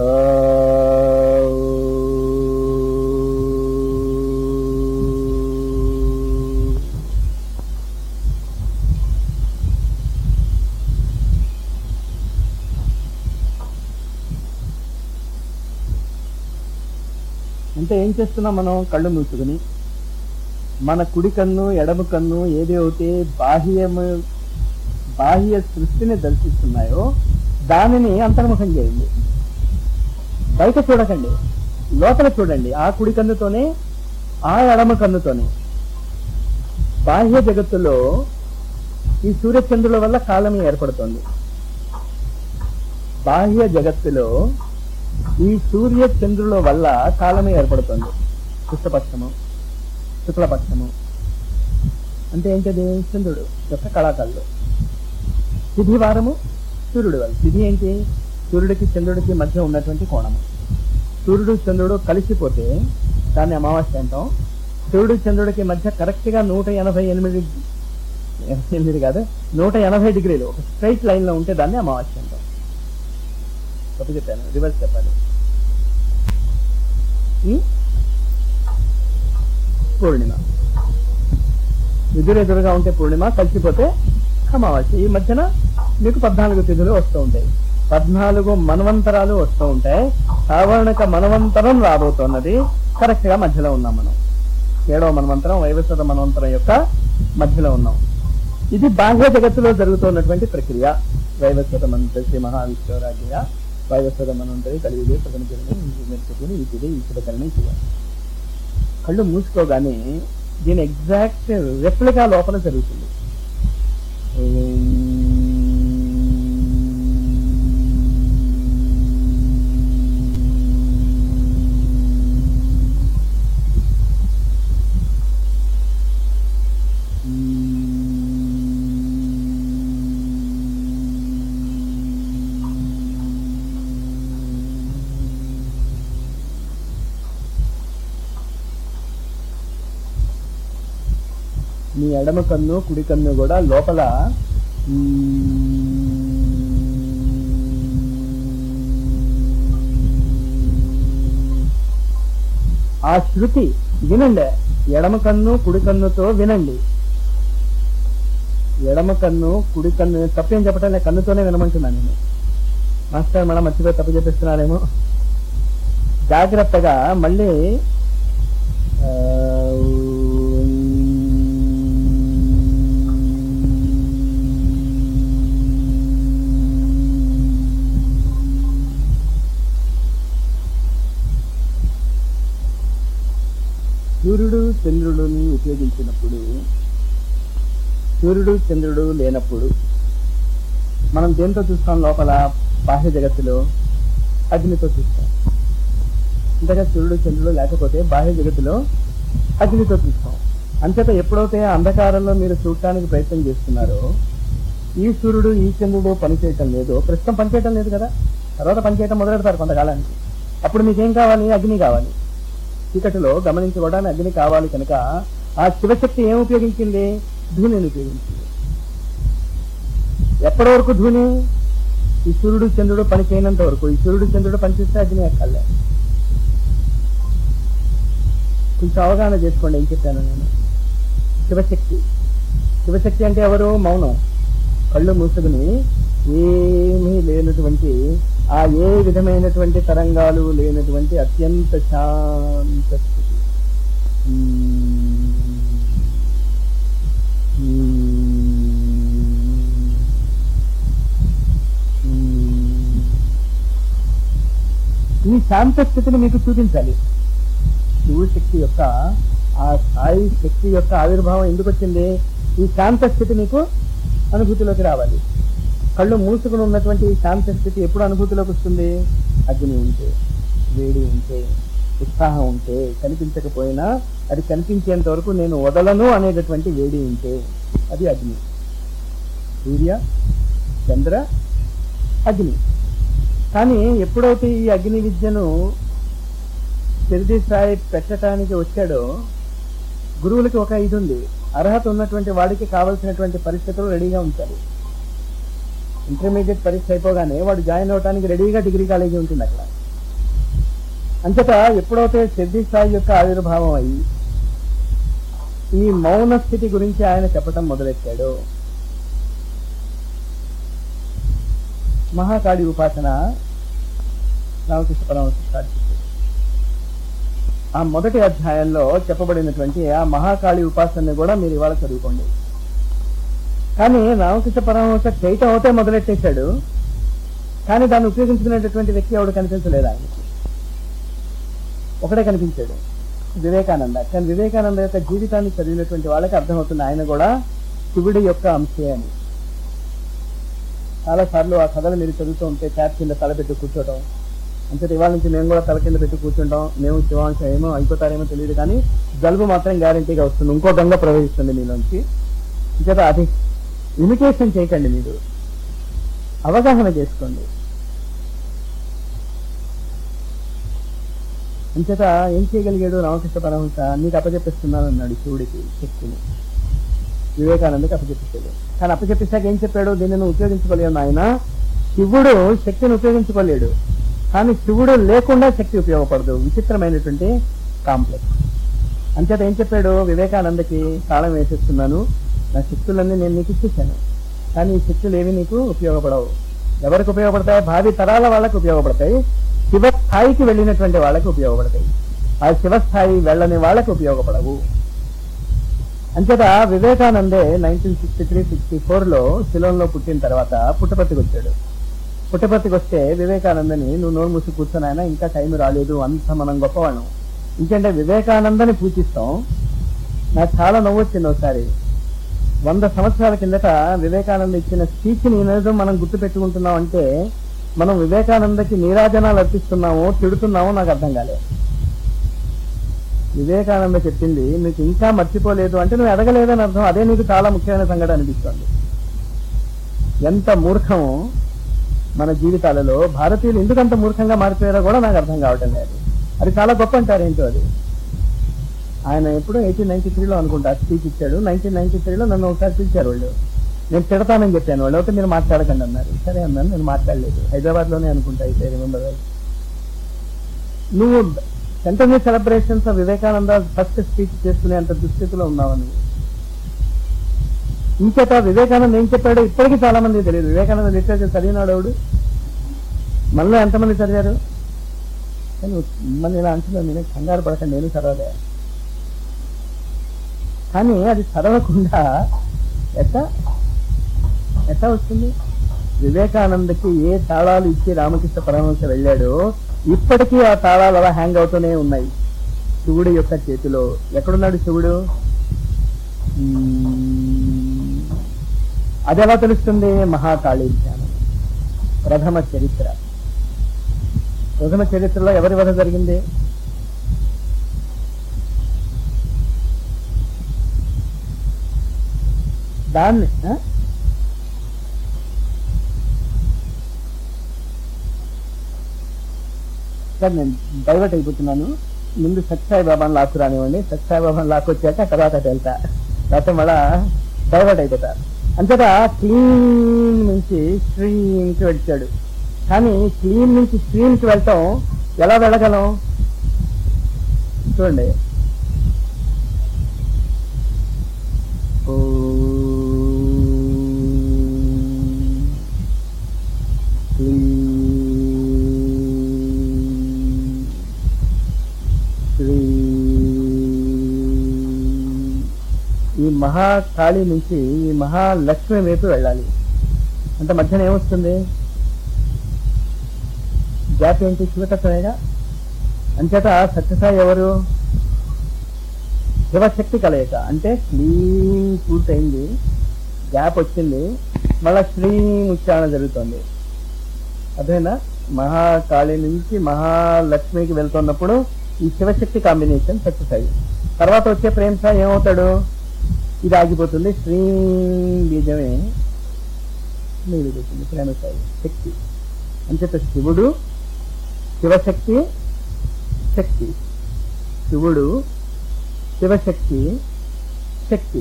అంటే ఏం చేస్తున్నాం మనం కళ్ళు మూసుకుని మన కుడి కన్ను ఎడమ కన్ను ఏది అయితే బాహ్యము బాహ్య సృష్టిని దర్శిస్తున్నాయో దానిని అంతర్ముఖం చేయండి బయట చూడకండి లోపల చూడండి ఆ కుడి కన్నుతోనే ఆ ఎడమ కన్నుతోనే బాహ్య జగత్తులో ఈ సూర్యచంద్రుల వల్ల కాలమి ఏర్పడుతోంది బాహ్య జగత్తులో ఈ సూర్య చంద్రుల వల్ల కాలమే ఏర్పడుతుంది కృష్ణపక్షము శుక్లపక్షము అంటే ఏంటది చంద్రుడు యొక్క కళాకారులు తిథి వారము సూర్యుడు వారు తిథి ఏంటి సూర్యుడికి చంద్రుడికి మధ్య ఉన్నటువంటి కోణము సూర్యుడు చంద్రుడు కలిసిపోతే దాన్ని అమావాస్య అంటాం సూర్యుడు చంద్రుడికి మధ్య కరెక్ట్ గా నూట ఎనభై ఎనిమిది ఎనభై ఎనిమిది కాదు నూట ఎనభై డిగ్రీలు ఒక స్ట్రైట్ లైన్ లో ఉంటే దాన్ని అమావాస్య అంటాం తప్పు చెప్పాను రివర్స్ చెప్పాలి ఉం? పూర్ణిమ ఎదురెదురుగా ఉంటే పూర్ణిమ కలిసిపోతే అమావాస్య ఈ మధ్యన మీకు పద్నాలుగు తిథులు వస్తూ ఉంటాయి పద్నాలుగు మన్వంతరాలు వస్తూ ఉంటాయి సాధారణక మన్వంతరం రాబోతున్నది కరెక్ట్ గా మధ్యలో ఉన్నాం మనం ఏడవ మన్వంతరం వైవస్వత మన్వంతరం యొక్క మధ్యలో ఉన్నాం ఇది బాహ్య జగత్తులో జరుగుతున్నటువంటి ప్రక్రియ వైవస్వత మన్వంతరి శ్రీ మహావిశ్వరాజ్య వైవస్వత మన్వంతరి కలిగి ప్రకటన మెరుచుకుని ఇటుది ఇటుకరణి చేయాలి కళ్ళు మూసుకోగానే దీని ఎగ్జాక్ట్ రెప్లికా లోపల జరుగుతుంది మీ ఎడమ కన్ను కుడి కన్ను కూడా లోపల ఆ శృతి వినండి ఎడమ కన్ను కుడి కన్నుతో వినండి ఎడమ కన్ను కుడి కన్ను తప్పేం చెప్పటం లేదు కన్నుతోనే వినమంటున్నాను నేను మాస్టర్ మళ్ళీ మర్చిపోయి తప్పు చెప్పిస్తున్నారేమో జాగ్రత్తగా మళ్ళీ ఆ, సూర్యుడు చంద్రుడిని ఉపయోగించినప్పుడు సూర్యుడు చంద్రుడు లేనప్పుడు మనం దేంతో చూస్తాం లోపల బాహ్య జగత్తులో అగ్నితో చూస్తాం ఇంతగా సూర్యుడు చంద్రుడు లేకపోతే బాహ్య జగత్తులో అగ్నితో చూస్తాం అంతేత ఎప్పుడైతే అంధకారంలో మీరు చూడటానికి ప్రయత్నం చేస్తున్నారో ఈ సూర్యుడు ఈ చంద్రుడు పనిచేయటం లేదు ప్రస్తుతం పనిచేయటం లేదు కదా తర్వాత పనిచేయటం మొదలెడతారు కొంతకాలానికి అప్పుడు మీకేం కావాలి అగ్ని కావాలి చీకటిలో గమనించుకోవడానికి అగ్ని కావాలి కనుక ఆ శివశక్తి ఏం ఉపయోగించింది ధూనిని ఉపయోగించింది ఎప్పటి వరకు ధూని ఈ సూర్యుడు చంద్రుడు పని చేయనంత వరకు ఈ సూర్యుడు చంద్రుడు పనిచేస్తే అగ్ని ఎక్కలే కొంచెం అవగాహన చేసుకోండి ఏం చెప్పాను నేను శివశక్తి శివశక్తి అంటే ఎవరు మౌనం కళ్ళు మూసుకుని ఏమీ లేనటువంటి ఆ ఏ విధమైనటువంటి తరంగాలు లేనటువంటి అత్యంత శాంత స్థితి మ్మ్. మ్మ్. ఈ శాంత స్థితిని మీకు చూపించాలి శివశక్తి యొక్క ఆ స్థాయి శక్తి యొక్క ఆవిర్భావం ఎందుకు వచ్చింది ఈ శాంత స్థితి మీకు అనుభూతిలోకి రావాలి కళ్ళు మూసుకుని ఉన్నటువంటి ఈ శాంత స్థితి ఎప్పుడు అనుభూతిలోకి వస్తుంది అగ్ని ఉంటే వేడి ఉంటే ఉత్సాహం ఉంటే కనిపించకపోయినా అది కనిపించేంత వరకు నేను వదలను అనేటటువంటి వేడి ఉంటే అది అగ్ని సూర్య చంద్ర అగ్ని కానీ ఎప్పుడైతే ఈ అగ్ని విద్యను షిరిడి సాయి పెట్టడానికి వచ్చాడో గురువులకి ఒక ఇది ఉంది అర్హత ఉన్నటువంటి వాడికి కావలసినటువంటి పరిస్థితులు రెడీగా ఉంచాలి ఇంటర్మీడియట్ పరీక్ష అయిపోగానే వాడు జాయిన్ అవడానికి రెడీగా డిగ్రీ కాలేజీ ఉంటుంది అక్కడ అంతటా ఎప్పుడైతే షిరిడి సాయి యొక్క ఆవిర్భావం అయ్యి ఈ మౌన స్థితి గురించి ఆయన చెప్పటం మొదలెట్టాడు మహాకాళి ఉపాసన రామకృష్ణ పరమహంస స్టార్ట్ చేశాడు ఆ మొదటి అధ్యాయంలో చెప్పబడినటువంటి ఆ మహాకాళి ఉపాసనని కూడా మీరు ఇవాళ చదువుకోండి కానీ రామకృష్ణ పరమహంస చేయటం అవుతే మొదలెట్టేశాడు కానీ దాన్ని ఉపయోగించుకునేటటువంటి వ్యక్తి ఎవడు కనిపించలేదు ఆయనకి ఒకడే కనిపించాడు వివేకానంద కానీ వివేకానంద యొక్క జీవితాన్ని చదివినటువంటి వాళ్ళకి అర్థమవుతుంది ఆయన కూడా శివుడి యొక్క అంశే అని చాలా సార్లు ఆ కథలు మీరు చదువుతూ ఉంటే ట్యాప్ కింద తలపెట్టి కూర్చోవడం అంతే ఇవాళ నుంచి మేము కూడా తల కింద పెట్టి కూర్చుంటాం మేము శివాంశం ఏమో అయిపోతారేమో తెలియదు కానీ జలుబు మాత్రం గ్యారంటీగా వస్తుంది ఇంకో గంగ ప్రవహిస్తుంది మీలోంచి అంచేత అది ఇమిటేషన్ చేయకండి మీరు అవగాహన చేసుకోండి అంచేత ఏం చేయగలిగాడు రామకృష్ణ పరమహంస నీకు అప్పచెప్పిస్తున్నాను అన్నాడు శివుడికి శక్తిని వివేకానందకి అప్పచెప్పించాడు కానీ అప్పచెప్పిస్తాక ఏం చెప్పాడు దీన్ని నువ్వు ఉపయోగించుకోలేవు నాయన శివుడు శక్తిని ఉపయోగించుకోలేడు కానీ శివుడు లేకుండా శక్తి ఉపయోగపడదు విచిత్రమైనటువంటి కాంప్లెక్స్ అంచేత ఏం చెప్పాడు వివేకానందకి తాళం వేసేస్తున్నాను నా శక్తులన్నీ నేను నీకు ఇచ్చేసాను కానీ ఈ శక్తులు ఏవి నీకు ఉపయోగపడవు ఎవరికి ఉపయోగపడతాయి భావి తరాల వాళ్ళకి ఉపయోగపడతాయి శివస్థాయికి వెళ్ళినటువంటి వాళ్ళకి ఉపయోగపడతాయి ఆ శివస్థాయి వెళ్ళని వాళ్ళకి ఉపయోగపడవు అంచేత వివేకానందే నైన్టీన్ సిక్స్టీ త్రీ సిక్స్టీ ఫోర్లో శిలంలో పుట్టిన తర్వాత పుట్టపర్తికి వచ్చాడు పుట్టపర్తికి వస్తే వివేకానందని నువ్వు నోరు మూసి కూర్చొని ఇంకా టైం రాలేదు అంత మనం గొప్పవాళ్ళం ఇంకంటే వివేకానందని పూజిస్తాం నాకు చాలా నవ్వు వచ్చింది ఒకసారి వంద సంవత్సరాల కిందట వివేకానంద ఇచ్చిన స్పీచ్ని ఈరోజు మనం గుర్తు పెట్టుకుంటున్నాం అంటే మనం వివేకానందకి నీరాజనాలు అర్పిస్తున్నామో తిడుతున్నామో నాకు అర్థం కాలేదు వివేకానంద చెప్పింది నీకు ఇంకా మర్చిపోలేదు అంటే నువ్వు ఎదగలేదని అర్థం అదే నీకు చాలా ముఖ్యమైన సంఘటన అనిపిస్తుంది ఎంత మూర్ఖం మన జీవితాలలో భారతీయులు ఎందుకు అంత మూర్ఖంగా మారిపోయారో కూడా నాకు అర్థం కావటం లేదు అది చాలా గొప్ప అంటారు ఏంటో అది ఆయన ఎప్పుడు ఎయిటీన్ నైన్టీ త్రీలో అనుకుంటా స్పీచ్ ఇచ్చాడు నైన్టీన్ నైన్టీ త్రీలో నన్ను ఒకసారి పిలిచారు వాళ్ళు నేను తిడతానని చెప్పాను వాళ్ళు అయితే మీరు మాట్లాడకండి అన్నారు సరే అన్నాను నేను మాట్లాడలేదు హైదరాబాద్ లోనే అనుకుంటా అయితే రిమెంబర్ నువ్వు సెంటర్నీ సెలబ్రేషన్స్ వివేకానంద ఫస్ట్ స్పీచ్ చేసుకునే అంత దుస్థితిలో ఉన్నావని ఇంకేత వివేకానంద ఏం చెప్పాడో ఇప్పటికీ చాలా మంది తెలియదు వివేకానంద లిటరేచర్ చదివినాడు ఆవిడు మనలో ఎంతమంది చదివారు కానీ మిమ్మల్ని ఇలా అంటున్నా నేను కంగారు పడకండి నేను చదవలే కానీ అది చదవకుండా ఎట్లా ఎట్లా వస్తుంది వివేకానందకి ఏ తాళాలు ఇచ్చి రామకృష్ణ పరమహంస వెళ్ళాడో ఇప్పటికీ ఆ తాళాలు అలా హ్యాంగ్ అవుతూనే ఉన్నాయి శివుడి యొక్క చేతిలో ఎక్కడున్నాడు శివుడు మ్మ్. అది ఎలా తెలుస్తుంది మహాకాళీ ధ్యానం ప్రథమ చరిత్ర ప్రథమ చరిత్రలో ఎవరి వధ జరిగింది దాన్ని ఆ? సార్ నేను డైవర్ట్ అయిపోతున్నాను ముందు సత్సాయి బాబాని లాక్కు రానివ్వండి సత్సాయి బాబాని లాక్కు వచ్చాక తర్వాత అటు వెళ్తా లేకపోతే మళ్ళా డైవర్ట్ అయిపోతా అంతటా క్లీన్ నుంచి స్ట్రీమ్కి వచ్చాడు కానీ క్లీన్ నుంచి స్ట్రీమ్కి వెళ్తాం ఎలా వెళ్ళగలం చూడండి ఓం క్లీం శ్రీ ఈ మహాకాళి నుంచి ఈ మహాలక్ష్మి వైపు వెళ్ళాలి అంటే మధ్యన ఏమొస్తుంది గ్యాప్ ఏంటి శివతత్వమేగా అంచేత సత్యసాయి ఎవరు శివశక్తి కలయిక అంటే క్లీన్ పూర్తయింది గ్యాప్ వచ్చింది మళ్ళా శ్రీం ఉచ్చారణ జరుగుతుంది అదేనా మహాకాళి నుంచి మహాలక్ష్మికి వెళ్తున్నప్పుడు ఈ శివశక్తి కాంబినేషన్ సత్యసాయి తర్వాత వచ్చే ప్రేమ సాయి ఏమవుతాడు ఇది ఆగిపోతుంది శ్రీ బీజమే మిగిలిపోతుంది ప్రేమ సాయి శక్తి అంచేత శివుడు శివశక్తి శక్తి శివుడు శివశక్తి శక్తి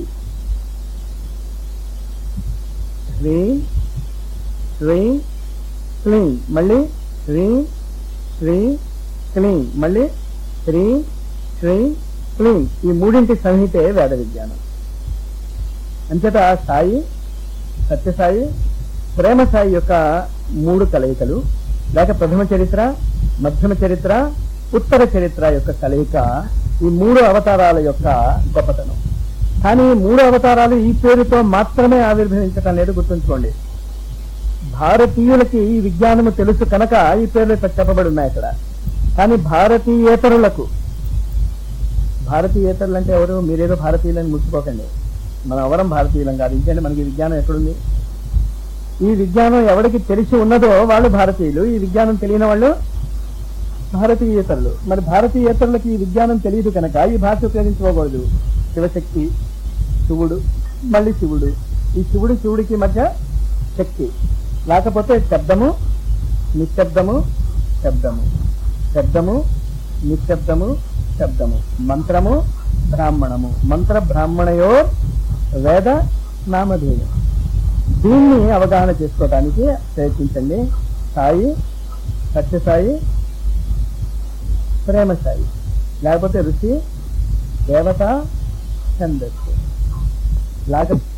శ్రీ శ్రీ క్లీన్ మళ్ళీ శ్రీ శ్రీ క్లీన్ మళ్ళీ శ్రీ శ్రీ క్లీన్ ఈ మూడింటి సంహితే వేద విజ్ఞానం అంచేత సాయి సత్యసాయి ప్రేమ సాయి యొక్క మూడు కలయికలు లేక ప్రథమ చరిత్ర మధ్యమ చరిత్ర ఉత్తర చరిత్ర యొక్క కలయిక ఈ మూడు అవతారాల యొక్క గొప్పతనం కానీ ఈ మూడు అవతారాలు ఈ పేరుతో మాత్రమే ఆవిర్భవించటం లేదు గుర్తుంచుకోండి భారతీయులకి ఈ విజ్ఞానము తెలుసు కనుక ఈ పేర్లు ఇక్కడ చెప్పబడి ఉన్నాయి అక్కడ కానీ భారతీయేతరులకు భారతీయేతరులు అంటే ఎవరు మీరేదో భారతీయులని ముట్టుకోకండి మనం ఎవరం భారతీయులం కాదు ఇంకంటే మనకి ఈ విజ్ఞానం ఎక్కడుంది ఈ విజ్ఞానం ఎవరికి తెలిసి ఉన్నదో వాళ్ళు భారతీయులు ఈ విజ్ఞానం తెలియని వాళ్ళు భారతీయేతరులు మరి భారతీయేతరులకి ఈ విజ్ఞానం తెలియదు కనుక ఈ భాష ఉపయోగించుకోకూడదు శివశక్తి శివుడు మళ్ళీ శివుడు ఈ శివుడు శివుడికి మధ్య శక్తి లేకపోతే శబ్దము నిశ్శబ్దము శబ్దము శబ్దము నిశ్శబ్దము శబ్దము మంత్రము బ్రాహ్మణము మంత్ర బ్రాహ్మణయో వేద నామధేయం దీన్ని అవగాహన చేసుకోవడానికి ప్రయత్నించండి సాయి సత్యసాయి ప్రేమ సాయి లేకపోతే ఋషి దేవత ఛందస్సు లేకపోతే